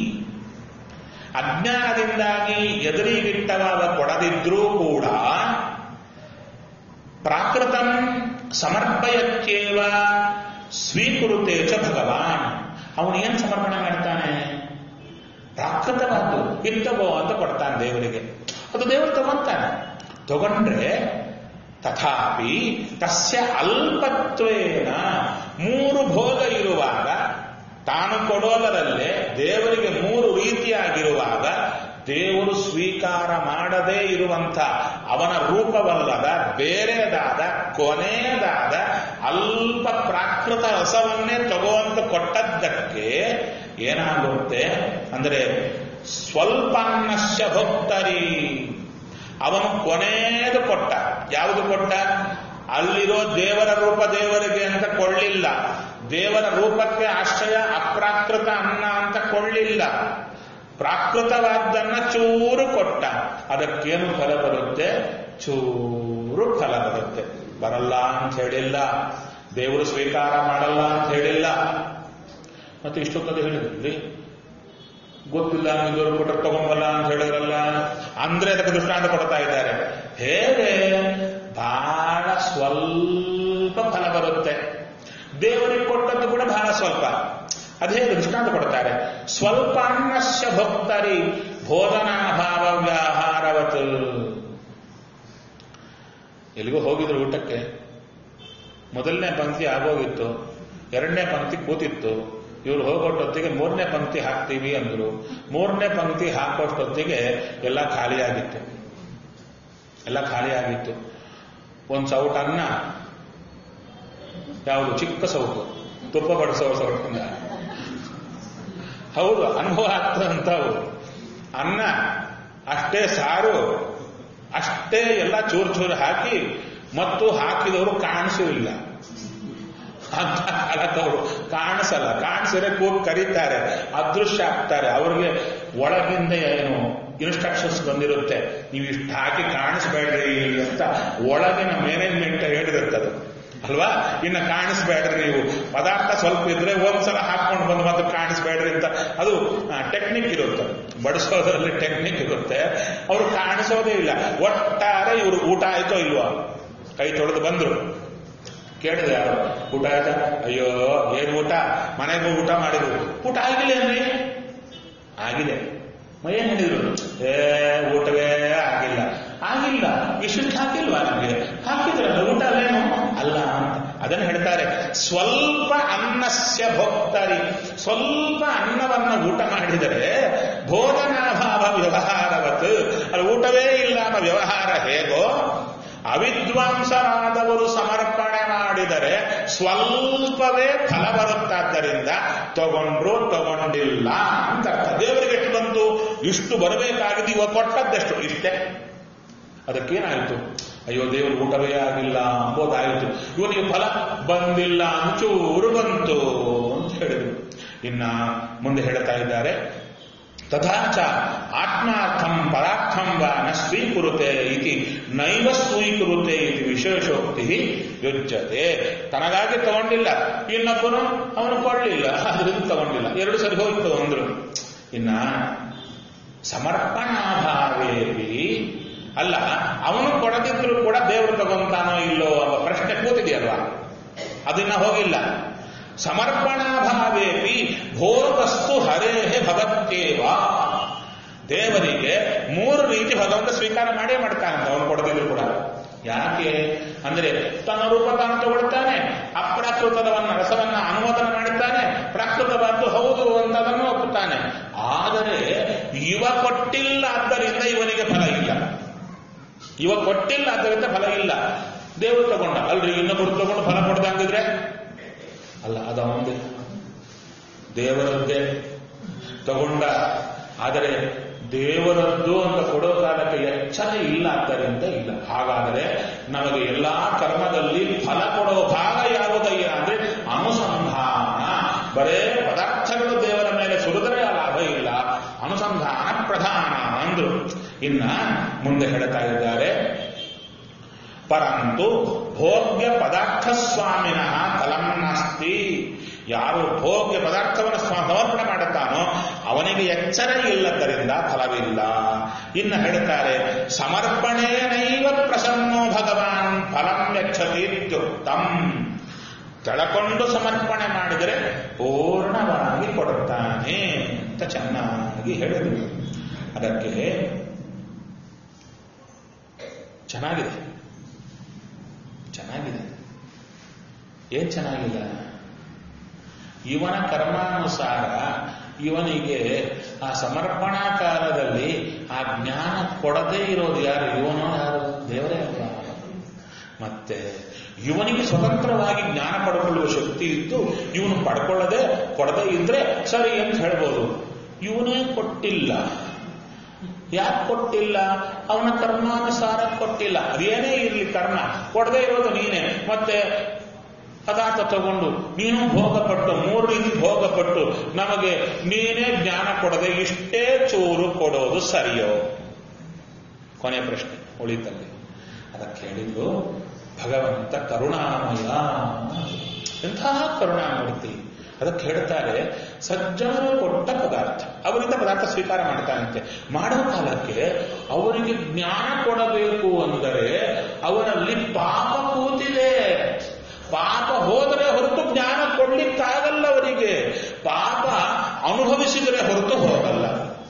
ಅಜ್ಞಾನದಿಂದಾಗಿ ಎದುರಿಗಿಟ್ಟವ ಕೊಡದಿದ್ರೂ ಕೂಡ ಪ್ರಾಕೃತಂ ಸಮರ್ಪಯತ್ಯೇವ ಸ್ವೀಕೃತೆ ಚ ಭಗವಾನ್ ಅವನು ಏನು ಸಮರ್ಪಣೆ ಮಾಡ್ತಾನೆ ಪ್ರಾಕೃತವಾದ್ದು ಇತ್ತಗೋ ಅಂತ ಕೊಡ್ತಾನೆ ದೇವರಿಗೆ ಅದು ದೇವರು ತಗೊಂತಾನೆ ತಗೊಂಡ್ರೆ ತಥಾಪಿ ತಸ್ಯ ಅಲ್ಪತ್ವೇನ ಮೂರು ಭೋಗ ಇರುವಾಗ ತಾನು ಕೊಡೋದರಲ್ಲೇ ದೇವರಿಗೆ ಮೂರು ರೀತಿಯಾಗಿರುವಾಗ ದೇವರು ಸ್ವೀಕಾರ ಮಾಡದೇ ಇರುವಂಥ ಅವನ ರೂಪವಲ್ಲದ ಬೇರೆದಾದ ಕೊನೆಯದಾದ ಅಲ್ಪ ಪ್ರಾಕೃತ ರಸವನ್ನೇ ತಗೋಂತ ಕೊಟ್ಟದ್ದಕ್ಕೆ ಏನಾಗುತ್ತೆ ಅಂದರೆ ಸ್ವಲ್ಪಾನ್ನಶ್ಯ ಭಕ್ತರಿ ಅವನು ಕೊನೆಯದು ಕೊಟ್ಟ ಯಾವುದು ಕೊಟ್ಟ ಅಲ್ಲಿರೋ ದೇವರ ರೂಪ ದೇವರಿಗೆ ಅಂತ ಕೊಳ್ಳಿಲ್ಲ ದೇವರ ರೂಪಕ್ಕೆ ಆಶ್ರಯ ಅಪ್ರಾಕೃತ ಅನ್ನ ಅಂತ ಕೊಳ್ಳಿಲ್ಲ ಪ್ರಾಕೃತವಾದ್ದನ್ನ ಚೂರು ಕೊಟ್ಟ ಅದಕ್ಕೇನು ಫಲ ಬರುತ್ತೆ ಚೂರು ಫಲ ಬರುತ್ತೆ ಬರಲ್ಲ ಅಂತ ಹೇಳಿಲ್ಲ ದೇವರು ಸ್ವೀಕಾರ ಮಾಡಲ್ಲ ಅಂತ ಹೇಳಿಲ್ಲ ಮತ್ತೆ ಇಷ್ಟೊತ್ತಲ್ಲಿ ಹೇಳಿದ್ರಿ ಗೊತ್ತಿಲ್ಲ ನೀವು ಕೊಟ್ಟರೆ ತಗೊಂಬಲ್ಲ ಅಂತ ಹೇಳಿದ್ರಲ್ಲ ಅಂದ್ರೆ ಅದಕ್ಕೆ ದೃಷ್ಟಾಂತ ಕೊಡ್ತಾ ಇದ್ದಾರೆ ಹೇಗೆ ಬಹಳ ಸ್ವಲ್ಪ ಫಲ ಬರುತ್ತೆ ದೇವರಿಗೆ ಕೊಟ್ಟದ್ದು ಕೂಡ ಬಹಳ ಸ್ವಲ್ಪ ಅದೇ ದೃಷ್ಟಾಂತ ಕೊಡ್ತಾರೆ ಸ್ವಲ್ಪ ಅನ್ನಶ್ಯ ಭಕ್ತರಿ ಬೋಧನಾಭಾವ ವ್ಯಾಹಾರವತ್ ಎಲ್ಲಿಗೂ ಹೋಗಿದ್ರು ಊಟಕ್ಕೆ ಮೊದಲನೇ ಪಂಕ್ತಿ ಆಗೋಗಿತ್ತು ಎರಡನೇ ಪಂಕ್ತಿ ಕೂತಿತ್ತು ಇವ್ರು ಹೋಗೋಷ್ಟೊತ್ತಿಗೆ ಮೂರನೇ ಪಂಕ್ತಿ ಹಾಕ್ತೀವಿ ಅಂದ್ರು ಮೂರನೇ ಪಂಕ್ತಿ ಹಾಕೋಷ್ಟೊತ್ತಿಗೆ ಎಲ್ಲ ಖಾಲಿಯಾಗಿತ್ತು ಎಲ್ಲ ಖಾಲಿಯಾಗಿತ್ತು ಒಂದು ಸೌಟ್ ಅನ್ನ ಯಾವುದು ಚಿಕ್ಕ ಸೌಟು ತುಪ್ಪ ಬಡಿಸೋ ಸೌಟಿಂದ ಹೌದು ಅನುಭವ ಆಗ್ತದಂತವು ಅನ್ನ ಅಷ್ಟೇ ಸಾರು ಅಷ್ಟೇ ಎಲ್ಲ ಚೂರು ಚೂರು ಹಾಕಿ ಮತ್ತು ಹಾಕಿದವರು ಕಾಣಿಸಲಿಲ್ಲ ಅಂತ ಕಾಲಕ್ಕವರು ಕಾಣಿಸಲ್ಲ ಕಾಣಿಸಿದ್ರೆ ಕೂಗಿ ಕರೀತಾರೆ ಅದೃಶ್ಯ ಆಗ್ತಾರೆ ಅವ್ರಿಗೆ ಒಳಗಿಂದ ಏನು ಇನ್ಸ್ಟ್ರಕ್ಷನ್ಸ್ ಬಂದಿರುತ್ತೆ ನೀವು ಇಷ್ಟು ಹಾಕಿ ಕಾಣಿಸ್ಬೇಡ್ರಿ ಅಂತ ಒಳಗಿನ ಮ್ಯಾನೇಜ್ಮೆಂಟ್ ಹೇಳಿರುತ್ತದೆ ಅಲ್ವಾ ಇನ್ನು ಕಾಣಿಸ್ಬೇಡ್ರಿ ನೀವು ಪದಾರ್ಥ ಸ್ವಲ್ಪ ಇದ್ರೆ ಒಂದ್ಸಲ ಹಾಕೊಂಡು ಬಂದು ಮತ್ತೆ ಕಾಣಿಸ್ಬೇಡ್ರಿ ಅಂತ ಅದು ಟೆಕ್ನಿಕ್ ಇರುತ್ತೆ ಬಡಿಸೋದ್ರಲ್ಲಿ ಟೆಕ್ನಿಕ್ ಇರುತ್ತೆ ಅವರು ಕಾಣಿಸೋದೇ ಇಲ್ಲ ಒಟ್ಟಾರೆ ಇವರು ಊಟ ಆಯ್ತೋ ಇಲ್ವಾ ಕೈ ತೊಳೆದು ಬಂದ್ರು ಕೇಳಿದೆ ಯಾರು ಊಟ ಆಯ್ತಾ ಅಯ್ಯೋ ಏನ್ ಊಟ ಮನೆಗೂ ಊಟ ಮಾಡಿದ್ರು ಊಟ ಆಗಿಲ್ಲ ಏನ್ರಿ ಆಗಿದೆ ಏನ್ ಹೇಳಿದ್ರು ಏ ಊಟವೇ ಆಗಿಲ್ಲ ಆಗಿಲ್ಲ ಇಷ್ಟು ಹಾಕಿಲ್ವಾ ನಮಗೆ ಹಾಕಿದ್ರಲ್ಲ ಊಟ ಅಲ್ಲೇನು ಅಲ್ಲ ಅಂತ ಅದನ್ನು ಹೇಳ್ತಾರೆ ಸ್ವಲ್ಪ ಅನ್ನಸ್ಯ ಭೋಕ್ತರಿ ಸ್ವಲ್ಪ ಅನ್ನವನ್ನ ಊಟ ಮಾಡಿದರೆ ಭೋಜನಾಭಾವ ವ್ಯವಹಾರವತ್ ಅಲ್ಲಿ ಊಟವೇ ಇಲ್ಲ ಅನ್ನೋ ವ್ಯವಹಾರ ಹೇಗೋ ಅವಿದ್ವಾಂಸರಾದವರು ಸಮರ್ಪಣೆ ಮಾಡಿದರೆ ಸ್ವಲ್ಪವೇ ಫಲ ಬರುತ್ತಾದ್ದರಿಂದ ತಗೊಂಡ್ರು ತಗೊಂಡಿಲ್ಲ ಅಂತ ಅರ್ಥ ದೇವರಿಗೆ ಎಷ್ಟು ಬಂತು ಇಷ್ಟು ಬರಬೇಕಾಗಿದೆ ಇವ ಕೊಟ್ಟದ್ದೆಷ್ಟು ಇಷ್ಟೇ ಅದಕ್ಕೇನಾಯಿತು ಅಯ್ಯೋ ದೇವರು ಊಟವೇ ಆಗಿಲ್ಲ ಅಂಬೋದಾಯಿತು ಇವನಿಗೆ ಫಲ ಬಂದಿಲ್ಲ ಅಂಚೂರು ಬಂತು ಅಂತ ಹೇಳಿದರು ಇನ್ನ ಮುಂದೆ ಹೇಳ್ತಾ ಇದ್ದಾರೆ ತಥಾಚ ಆತ್ಮಾರ್ಥಂ ಪರಾರ್ಥಂ ವಾ ನ ಸ್ವೀಕುರುತೆ ಇತಿ ನೈವ ಸ್ವೀಕುರುತೆ ಇತಿ ವಿಶೇಷೋಕ್ತಿ ಯುಜ್ಯತೆ ತನಗಾಗಿ ತಗೊಂಡಿಲ್ಲ ಇನ್ನೊಬ್ಬನು ಅವನು ಕೊಡಲಿಲ್ಲ ಅದರಿಂದ ತಗೊಂಡಿಲ್ಲ ಎರಡು ಸರಿ ಹೋಯ್ತು ಅಂದ್ರು ಇನ್ನ ಸಮರ್ಪಣಾಭಾವೇಪಿ ಅಲ್ಲ ಅವನು ಕೊಡದಿದ್ರು ಕೂಡ ದೇವರು ತಗೊಂತಾನೋ ಇಲ್ಲೋ ಎಂಬ ಪ್ರಶ್ನೆ ಕೂತಿದೆಯಲ್ವಾ ಅದನ್ನ ಹೋಗಿಲ್ಲ ಸಮರ್ಪಣಾಭಾವೇಪಿ ಭೋಗಸ್ತು ಹರೇಹೇ ಭಗತ್ತೇವ ದೇವರಿಗೆ ಮೂರು ರೀತಿ ಭಗವಂತ ಸ್ವೀಕಾರ ಮಾಡೇ ಮಾಡ್ತಾನಂತ ಅವನು ಕೊಡದಿದ್ರು ಕೂಡ ಯಾಕೆ ಅಂದ್ರೆ ತನ್ನ ರೂಪ ತಾನು ತಗೊಳ್ತಾನೆ ಅಪ್ರಾಕೃತದವನ್ನ ರಸವನ್ನ ಅನುಮೋದನೆ ಮಾಡುತ್ತಾನೆ ಪ್ರಾಕೃತವಾದ್ದು ಹೌದು ಅಂತ ಅದನ್ನು ಒಪ್ಪುತ್ತಾನೆ ಆದರೆ ಇವ ಕೊಟ್ಟಿಲ್ಲ ಆದ್ದರಿಂದ ಇವನಿಗೆ ಫಲ ಇಲ್ಲ ಇವ ಕೊಟ್ಟಿಲ್ಲ ಆದ್ದರಿಂದ ಫಲ ಇಲ್ಲ ದೇವರು ತಗೊಂಡ ಅಲ್ರಿ ಇನ್ನೊಬ್ಬರು ತಗೊಂಡು ಫಲ ಕೊಡ್ದಂಗಿದ್ರೆ ಅಲ್ಲ ಅದು ಅವಂದೇ ದೇವರದ್ದೇ ತಗೊಂಡ ಆದರೆ ದೇವರದ್ದು ಅಂತ ಕೊಡೋ ಕಾಲಕ್ಕೆ ಎಚ್ಚರ ಇಲ್ಲ ಆದ್ದರಿಂದ ಇಲ್ಲ ಹಾಗಾದರೆ ನಮಗೆ ಎಲ್ಲಾ ಕರ್ಮದಲ್ಲಿ ಫಲ ಕೊಡೋ ಭಾಗ ಯಾವುದಯ್ಯ ಅಂದ್ರೆ ಅನುಸಂಧಾನ ಬರೇ ಪದಾರ್ಥಗಳು ದೇವರ ಮೇಲೆ ಸುರಿದರೆ ಲಾಭ ಇಲ್ಲ ಅನುಸಂಧಾನ ಪ್ರಧಾನ ಅಂದ್ರು ಇನ್ನ ಮುಂದೆ ಹೇಳ್ತಾ ಇದ್ದಾರೆ ಪರಂತು ಭೋಗ್ಯ ಪದಾರ್ಥ ಸ್ವಾಮಿನಃ ಫಲಂ ನಾಸ್ತಿ ಯಾರು ಭೋಗ್ಯ ಪದಾರ್ಥವನ್ನು ಸಮರ್ಪಣೆ ಮಾಡುತ್ತಾನೋ ಅವನಿಗೆ ಎಚ್ಚರ ಇಲ್ಲದರಿಂದ ಫಲವಿಲ್ಲ ಇನ್ನು ಹೇಳ್ತಾರೆ ಸಮರ್ಪಣೆಯನೈವ ಪ್ರಸನ್ನೋ ಭಗವಾನ್ ಫಲಂ ಯಚ್ಚತೀತ್ಯುಕ್ತಂ ತಳಕೊಂಡು ಸಮರ್ಪಣೆ ಮಾಡಿದರೆ ಪೂರ್ಣವಾಗಿ ಕೊಡುತ್ತಾನೆ ಅಂತ ಚೆನ್ನಾಗಿ ಹೇಳಿದರು ಅದಕ್ಕೆ ಚೆನ್ನಾಗಿದೆ ಚೆನ್ನಾಗಿದೆ ಏನ್ ಚೆನ್ನಾಗಿಲ್ಲ ಇವನ ಕರ್ಮಾನುಸಾರ ಇವನಿಗೆ ಆ ಸಮರ್ಪಣಾ ಕಾಲದಲ್ಲಿ ಆ ಜ್ಞಾನ ಕೊಡದೇ ಇರೋದು ಯಾರು ಇವನೋ ಯಾರು ದೇವರೇ ಅಲ್ಲ ಮತ್ತೆ ಇವನಿಗೆ ಸ್ವತಂತ್ರವಾಗಿ ಜ್ಞಾನ ಪಡ್ಕೊಳ್ಳುವ ಶಕ್ತಿ ಇದ್ದು ಇವನು ಪಡ್ಕೊಳ್ಳದೆ ಕೊಡದೇ ಇದ್ರೆ ಸರಿ ಅಂತ ಹೇಳ್ಬೋದು ಇವನೇ ಕೊಟ್ಟಿಲ್ಲ ಯಾಕೆ ಕೊಟ್ಟಿಲ್ಲ ಅವನ ಕರ್ಮಾನುಸಾರ ಕೊಟ್ಟಿಲ್ಲ ಅದೇನೇ ಇರಲಿ ಕರ್ಮ ಕೊಡದೇ ಇರೋದು ನೀನೆ ಮತ್ತೆ ಪದಾರ್ಥ ತಗೊಂಡು ನೀನು ಭೋಗಪಟ್ಟು ಮೂರು ರೀತಿ ಭೋಗಪಟ್ಟು ನಮಗೆ ನೀನೇ ಜ್ಞಾನ ಕೊಡದೆ ಇಷ್ಟೇ ಚೂರು ಕೊಡೋದು ಸರಿಯೋ ಕೊನೆ ಪ್ರಶ್ನೆ ಉಳಿತಲ್ಲಿ ಅದಕ್ಕೆ ಹೇಳಿದ್ರು ಭಗವಂತ ಕರುಣಾಮಯ ಎಂಥ ಕರುಣಾಮೂರ್ತಿ ಅದಕ್ಕೆ ಹೇಳ್ತಾರೆ ಸಜ್ಜನರು ಕೊಟ್ಟ ಪದಾರ್ಥ ಅವರಿಂದ ಪದಾರ್ಥ ಸ್ವೀಕಾರ ಮಾಡ್ತಾನಂತೆ ಮಾಡೋ ಕಾಲಕ್ಕೆ ಅವರಿಗೆ ಜ್ಞಾನ ಕೊಡಬೇಕು ಅಂದರೆ ಅವರಲ್ಲಿ ಪಾಪ ಕೂತಿದೆ ಪಾಪ ಹೋದರೆ ಹೊರತು ಜ್ಞಾನ ಕೊಡ್ಲಿಕ್ಕಾಗಲ್ಲ ಅವರಿಗೆ ಪಾಪ ಅನುಭವಿಸಿದರೆ ಹೊರತು ಹೋಗಲ್ಲ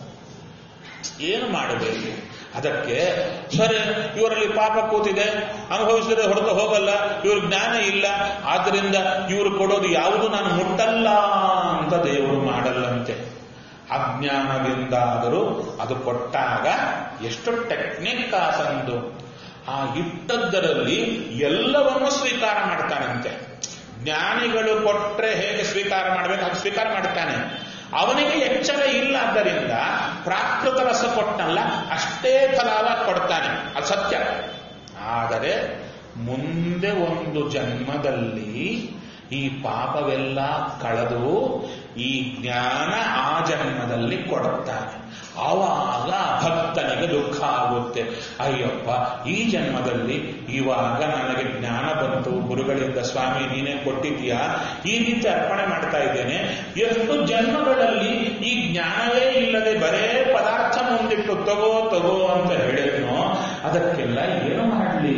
ಏನು ಮಾಡಬೇಕು ಅದಕ್ಕೆ ಸರಿ ಇವರಲ್ಲಿ ಪಾಪ ಕೂತಿದೆ ಅನುಭವಿಸಿದರೆ ಹೊರತು ಹೋಗಲ್ಲ ಇವ್ರ ಜ್ಞಾನ ಇಲ್ಲ ಆದ್ರಿಂದ ಇವರು ಕೊಡೋದು ಯಾವುದು ನಾನು ಮುಟ್ಟಲ್ಲ ಅಂತ ದೇವರು ಮಾಡಲ್ಲಂತೆ ಅಜ್ಞಾನದಿಂದಾದರೂ ಅದು ಕೊಟ್ಟಾಗ ಎಷ್ಟು ಟೆಕ್ನಿಕ್ ಆಸಂದು ಆ ಇಟ್ಟದ್ದರಲ್ಲಿ ಎಲ್ಲವನ್ನೂ ಸ್ವೀಕಾರ ಮಾಡ್ತಾನಂತೆ ಜ್ಞಾನಿಗಳು ಕೊಟ್ರೆ ಹೇಗೆ ಸ್ವೀಕಾರ ಮಾಡಬೇಕು ಹಾಗೆ ಸ್ವೀಕಾರ ಮಾಡ್ತಾನೆ ಅವನಿಗೆ ಎಚ್ಚರ ಇಲ್ಲ ಆದ್ದರಿಂದ ಪ್ರಾಕೃತ ರಸ ಕೊಟ್ಟನಲ್ಲ ಅಷ್ಟೇ ಫಲಾವ ಕೊಡ್ತಾನೆ ಅದು ಸತ್ಯ ಆದರೆ ಮುಂದೆ ಒಂದು ಜನ್ಮದಲ್ಲಿ ಈ ಪಾಪವೆಲ್ಲ ಕಳೆದು ಈ ಜ್ಞಾನ ಆ ಜನ್ಮದಲ್ಲಿ ಕೊಡುತ್ತಾನೆ ಆವಾಗ ಭಕ್ತನಿಗೆ ದುಃಖ ಆಗುತ್ತೆ ಅಯ್ಯಪ್ಪ ಈ ಜನ್ಮದಲ್ಲಿ ಇವಾಗ ನನಗೆ ಜ್ಞಾನ ಬಂತು ಗುರುಗಳಿಂದ ಸ್ವಾಮಿ ನೀನೇ ಕೊಟ್ಟಿದ್ದೀಯಾ ಈ ರೀತಿ ಅರ್ಪಣೆ ಮಾಡ್ತಾ ಇದ್ದೇನೆ ಎಷ್ಟು ಜನ್ಮಗಳಲ್ಲಿ ಈ ಜ್ಞಾನವೇ ಇಲ್ಲದೆ ಬರೇ ಪದಾರ್ಥ ಮುಂದಿಟ್ಟು ತಗೋ ತಗೋ ಅಂತ ಹೇಳಿದ್ನೋ ಅದಕ್ಕೆಲ್ಲ ಏನು ಮಾಡಲಿ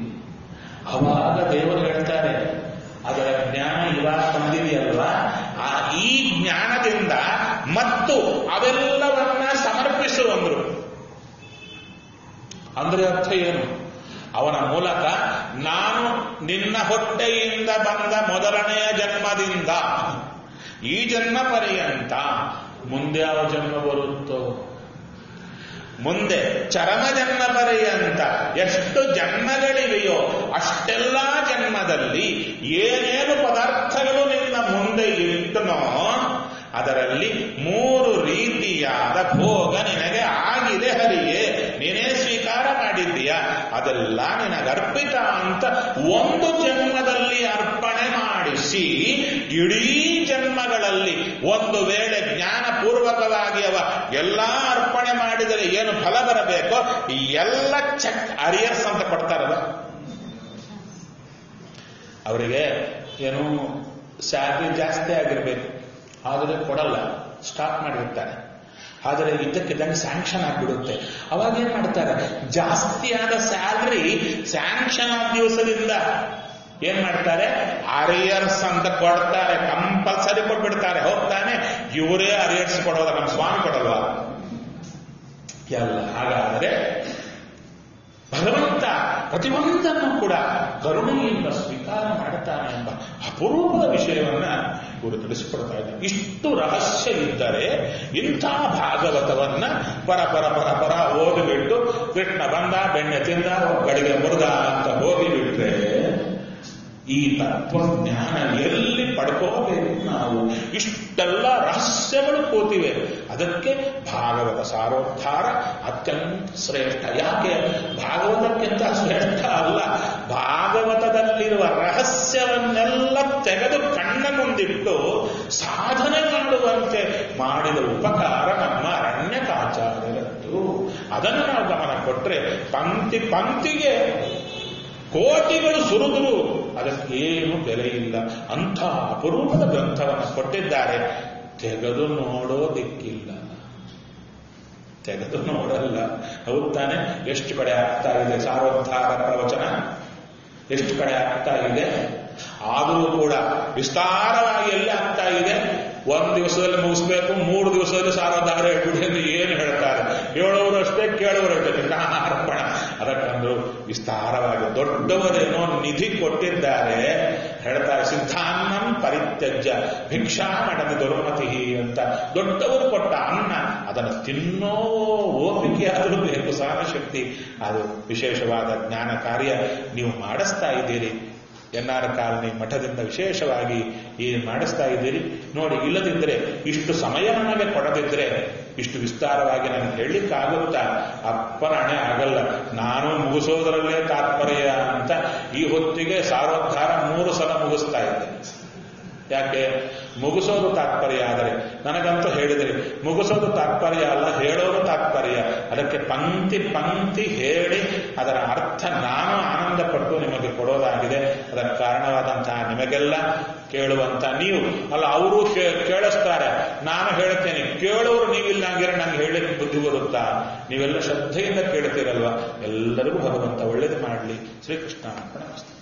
ಅವಾಗ ದೇವರು ಹೇಳ್ತಾರೆ ಅದರ ಜ್ಞಾನ ಇವಾಗ ಬಂದಿದೆಯಲ್ವಾ ಆ ಈ ಜ್ಞಾನದಿಂದ ಮತ್ತು ಅವೆಲ್ಲವನ್ನ ಸಮರ್ಪಿಸು ಅಂದ್ರು ಅಂದ್ರೆ ಅರ್ಥ ಏನು ಅವನ ಮೂಲಕ ನಾನು ನಿನ್ನ ಹೊಟ್ಟೆಯಿಂದ ಬಂದ ಮೊದಲನೆಯ ಜನ್ಮದಿಂದ ಈ ಜನ್ಮ ಪರ್ಯಂತ ಮುಂದೆ ಯಾವ ಜನ್ಮ ಬರುತ್ತೋ ಮುಂದೆ ಚರಮ ಜನ್ಮ ಪರ್ಯಂತ ಎಷ್ಟು ಜನ್ಮಗಳಿವೆಯೋ ಅಷ್ಟೆಲ್ಲ ಜನ್ಮದಲ್ಲಿ ಏನೇನು ಪದಾರ್ಥಗಳು ನಿನ್ನ ಮುಂದೆ ಇಟ್ಟನೋ ಅದರಲ್ಲಿ ಮೂರು ರೀತಿಯಾದ ಭೋಗ ನಿನಗೆ ಆಗಿದೆ ಹರಿಗೆ ನೀನೇ ಸ್ವೀಕಾರ ಮಾಡಿದ್ದೀಯ ಅದೆಲ್ಲ ನಿನಗರ್ಪಿತ ಅಂತ ಒಂದು ಜನ್ಮದಲ್ಲಿ ಅರ್ಪಣೆ ಮಾಡಿಸಿ ಇಡೀ ಜನ್ಮಗಳಲ್ಲಿ ಒಂದು ವೇಳೆ ಜ್ಞಾನಪೂರ್ವಕವಾಗಿ ಅವ ಎಲ್ಲಾ ಅರ್ಪಣೆ ಮಾಡಿದರೆ ಏನು ಫಲ ಬರಬೇಕೋ ಈ ಎಲ್ಲ ಚೆಕ್ ಅರಿಯರ್ಸ್ ಅಂತ ಕೊಡ್ತಾರಲ್ಲ ಅವರಿಗೆ ಏನು ಸ್ಯಾಲ್ರಿ ಜಾಸ್ತಿ ಆಗಿರ್ಬೇಕು ಆದರೆ ಕೊಡಲ್ಲ ಸ್ಟಾಪ್ ಮಾಡಿರ್ತಾರೆ ಆದರೆ ಇದ್ದಕ್ಕಿದ್ದಂಗೆ ಸ್ಯಾಂಕ್ಷನ್ ಆಗಿಬಿಡುತ್ತೆ ಅವಾಗ ಏನ್ ಮಾಡ್ತಾರೆ ಜಾಸ್ತಿ ಆದ ಸ್ಯಾಲ್ರಿ ಸ್ಯಾಂಕ್ಷನ್ ಆದ ದಿವಸದಿಂದ ಏನ್ ಮಾಡ್ತಾರೆ ಅರಿಯರ್ಸ್ ಅಂತ ಕೊಡ್ತಾರೆ ಕಂಪಲ್ಸರಿ ಕೊಟ್ಬಿಡ್ತಾರೆ ಹೋಗ್ತಾನೆ ಇವರೇ ಅರಿಯರ್ಸ್ ಕೊಡೋದ ನಮ್ಮ ಸ್ವಾಮಿ ಕೊಡಲ್ವಾ ಎಲ್ಲ ಹಾಗಾದರೆ ಭಗವಂತ ಪ್ರತಿಯೊಂದನ್ನು ಕೂಡ ಕರುಣೆಯಿಂದ ಸ್ವೀಕಾರ ಮಾಡುತ್ತಾನೆ ಎಂಬ ಅಪರೂಪದ ವಿಷಯವನ್ನ ಇವರು ತಿಳಿಸಿಕೊಡ್ತಾ ಇದ್ದಾರೆ ಇಷ್ಟು ರಹಸ್ಯ ಇದ್ದರೆ ಇಂಥ ಭಾಗವತವನ್ನ ಪರ ಪರ ಪರ ಪರ ಓದಿಬಿಟ್ಟು ಕೃಷ್ಣ ಬಂದ ಬೆಣ್ಣೆ ತಿಂದ ಗಡಿಗೆ ಮುರಿದ ಅಂತ ಹೋಗಿಬಿಟ್ರೆ ಈ ತತ್ವಜ್ಞಾನ ಎಲ್ಲಿ ಪಡ್ಕೋಬೇಕು ನಾವು ಇಷ್ಟೆಲ್ಲ ರಹಸ್ಯಗಳು ಕೂತಿವೆ ಅದಕ್ಕೆ ಭಾಗವತ ಸಾರೋದ್ಧಾರ ಅತ್ಯಂತ ಶ್ರೇಷ್ಠ ಯಾಕೆ ಭಾಗವತಕ್ಕಿಂತ ಶ್ರೇಷ್ಠ ಅಲ್ಲ ಭಾಗವತದಲ್ಲಿರುವ ರಹಸ್ಯವನ್ನೆಲ್ಲ ತೆಗೆದು ಕಣ್ಣ ಮುಂದಿಟ್ಟು ಸಾಧನೆ ಮಾಡುವಂತೆ ಮಾಡಿದ ಉಪಕಾರ ನಮ್ಮ ಅರಣ್ಯಕಾಚಾರ್ಯರದ್ದು ಅದನ್ನು ನಾವು ಗಮನ ಕೊಟ್ರೆ ಪಂಕ್ತಿ ಪಂಕ್ತಿಗೆ ಕೋಟಿಗಳು ಸುರಿದ್ರು ಅದಕ್ಕೇನು ಬೆಲೆ ಇಲ್ಲ ಅಂಥ ಅಪರೂಪದ ಗ್ರಂಥವನ್ನು ಕೊಟ್ಟಿದ್ದಾರೆ ತೆಗೆದು ನೋಡೋದಿಕ್ಕಿಲ್ಲ ತೆಗೆದು ನೋಡಲ್ಲ ಹೌದು ತಾನೆ ಎಷ್ಟು ಕಡೆ ಆಗ್ತಾ ಇದೆ ಸಾರೋದ್ಧಾರ ಪ್ರವಚನ ಎಷ್ಟು ಕಡೆ ಆಗ್ತಾ ಇದೆ ಆದರೂ ಕೂಡ ವಿಸ್ತಾರವಾಗಿ ಎಲ್ಲಿ ಆಗ್ತಾ ಇದೆ ಒಂದು ದಿವಸದಲ್ಲಿ ಮುಗಿಸ್ಬೇಕು ಮೂರು ದಿವಸದಲ್ಲಿ ಸಾರೋದಾರ ಹೇಳ್ಬಿಡಿ ಎಂದು ಏನು ಹೇಳ್ತಾರೆ ಹೇಳೋರು ಅಷ್ಟೇ ಕೇಳೋರು ಅಷ್ಟೇ ಅರ್ಪಣ ಅದಕ್ಕಂದ್ರು ವಿಸ್ತಾರವಾಗಿ ದೊಡ್ಡವರೇನೋ ನಿಧಿ ಕೊಟ್ಟಿದ್ದಾರೆ ಹೇಳ್ತಾರೆ ಸಿದ್ಧಾನ್ನಂ ಪರಿತ್ಯಜ್ಯ ಭಿಕ್ಷಾ ಮಾಡದ ದುರ್ಮತಿ ಅಂತ ದೊಡ್ಡವರು ಕೊಟ್ಟ ಅನ್ನ ಅದನ್ನು ತಿನ್ನೋ ಓಪಿಕೆ ಆದರೂ ಬೇಕು ಸಹನ ಶಕ್ತಿ ಅದು ವಿಶೇಷವಾದ ಜ್ಞಾನ ಕಾರ್ಯ ನೀವು ಮಾಡಿಸ್ತಾ ಇದ್ದೀರಿ ಎನ್ನಾರ ಕಾಲನಿ ಮಠದಿಂದ ವಿಶೇಷವಾಗಿ ಏನು ಮಾಡಿಸ್ತಾ ಇದ್ದೀರಿ ನೋಡಿ ಇಲ್ಲದಿದ್ದರೆ ಇಷ್ಟು ಸಮಯ ನನಗೆ ಕೊಡದಿದ್ರೆ ಇಷ್ಟು ವಿಸ್ತಾರವಾಗಿ ನನಗೆ ಹೇಳಲಿಕ್ಕಾಗುತ್ತಾ ಅಪ್ಪನ ಹಣೆ ಆಗಲ್ಲ ನಾನು ಮುಗಿಸೋದರಲ್ಲೇ ತಾತ್ಪರ್ಯ ಅಂತ ಈ ಹೊತ್ತಿಗೆ ಸಾರೋದ್ಧಾರ ಮೂರು ಸಲ ಮುಗಿಸ್ತಾ ಇದ್ದೆ ಯಾಕೆ ಮುಗಿಸೋದು ತಾತ್ಪರ್ಯ ಆದರೆ ನನಗಂತೂ ಹೇಳಿದರೆ ಮುಗಿಸೋದು ತಾತ್ಪರ್ಯ ಅಲ್ಲ ಹೇಳೋದು ತಾತ್ಪರ್ಯ ಅದಕ್ಕೆ ಪಂಕ್ತಿ ಪಂಕ್ತಿ ಹೇಳಿ ಅದರ ಅರ್ಥ ನಾನು ಆನಂದಪಟ್ಟು ನಿಮಗೆ ಕೊಡೋದಾಗಿದೆ ಅದಕ್ಕೆ ಕಾರಣವಾದಂತಹ ನಿಮಗೆಲ್ಲ ಕೇಳುವಂತ ನೀವು ಅಲ್ಲ ಅವರು ಕೇಳಿಸ್ತಾರೆ ನಾನು ಹೇಳ್ತೇನೆ ಕೇಳೋರು ನೀವಿಲ್ಲಾಗಿರ ನಂಗೆ ಹೇಳಲಿಕ್ಕೆ ಬುದ್ಧಿ ಬರುತ್ತಾ ನೀವೆಲ್ಲ ಶ್ರದ್ಧೆಯಿಂದ ಕೇಳ್ತೀರಲ್ವಾ ಎಲ್ಲರಿಗೂ ಭಗವಂತ ಒಳ್ಳೇದು ಮಾಡಲಿ ಶ್ರೀಕೃಷ್ಣ ಅರ್ಪಣ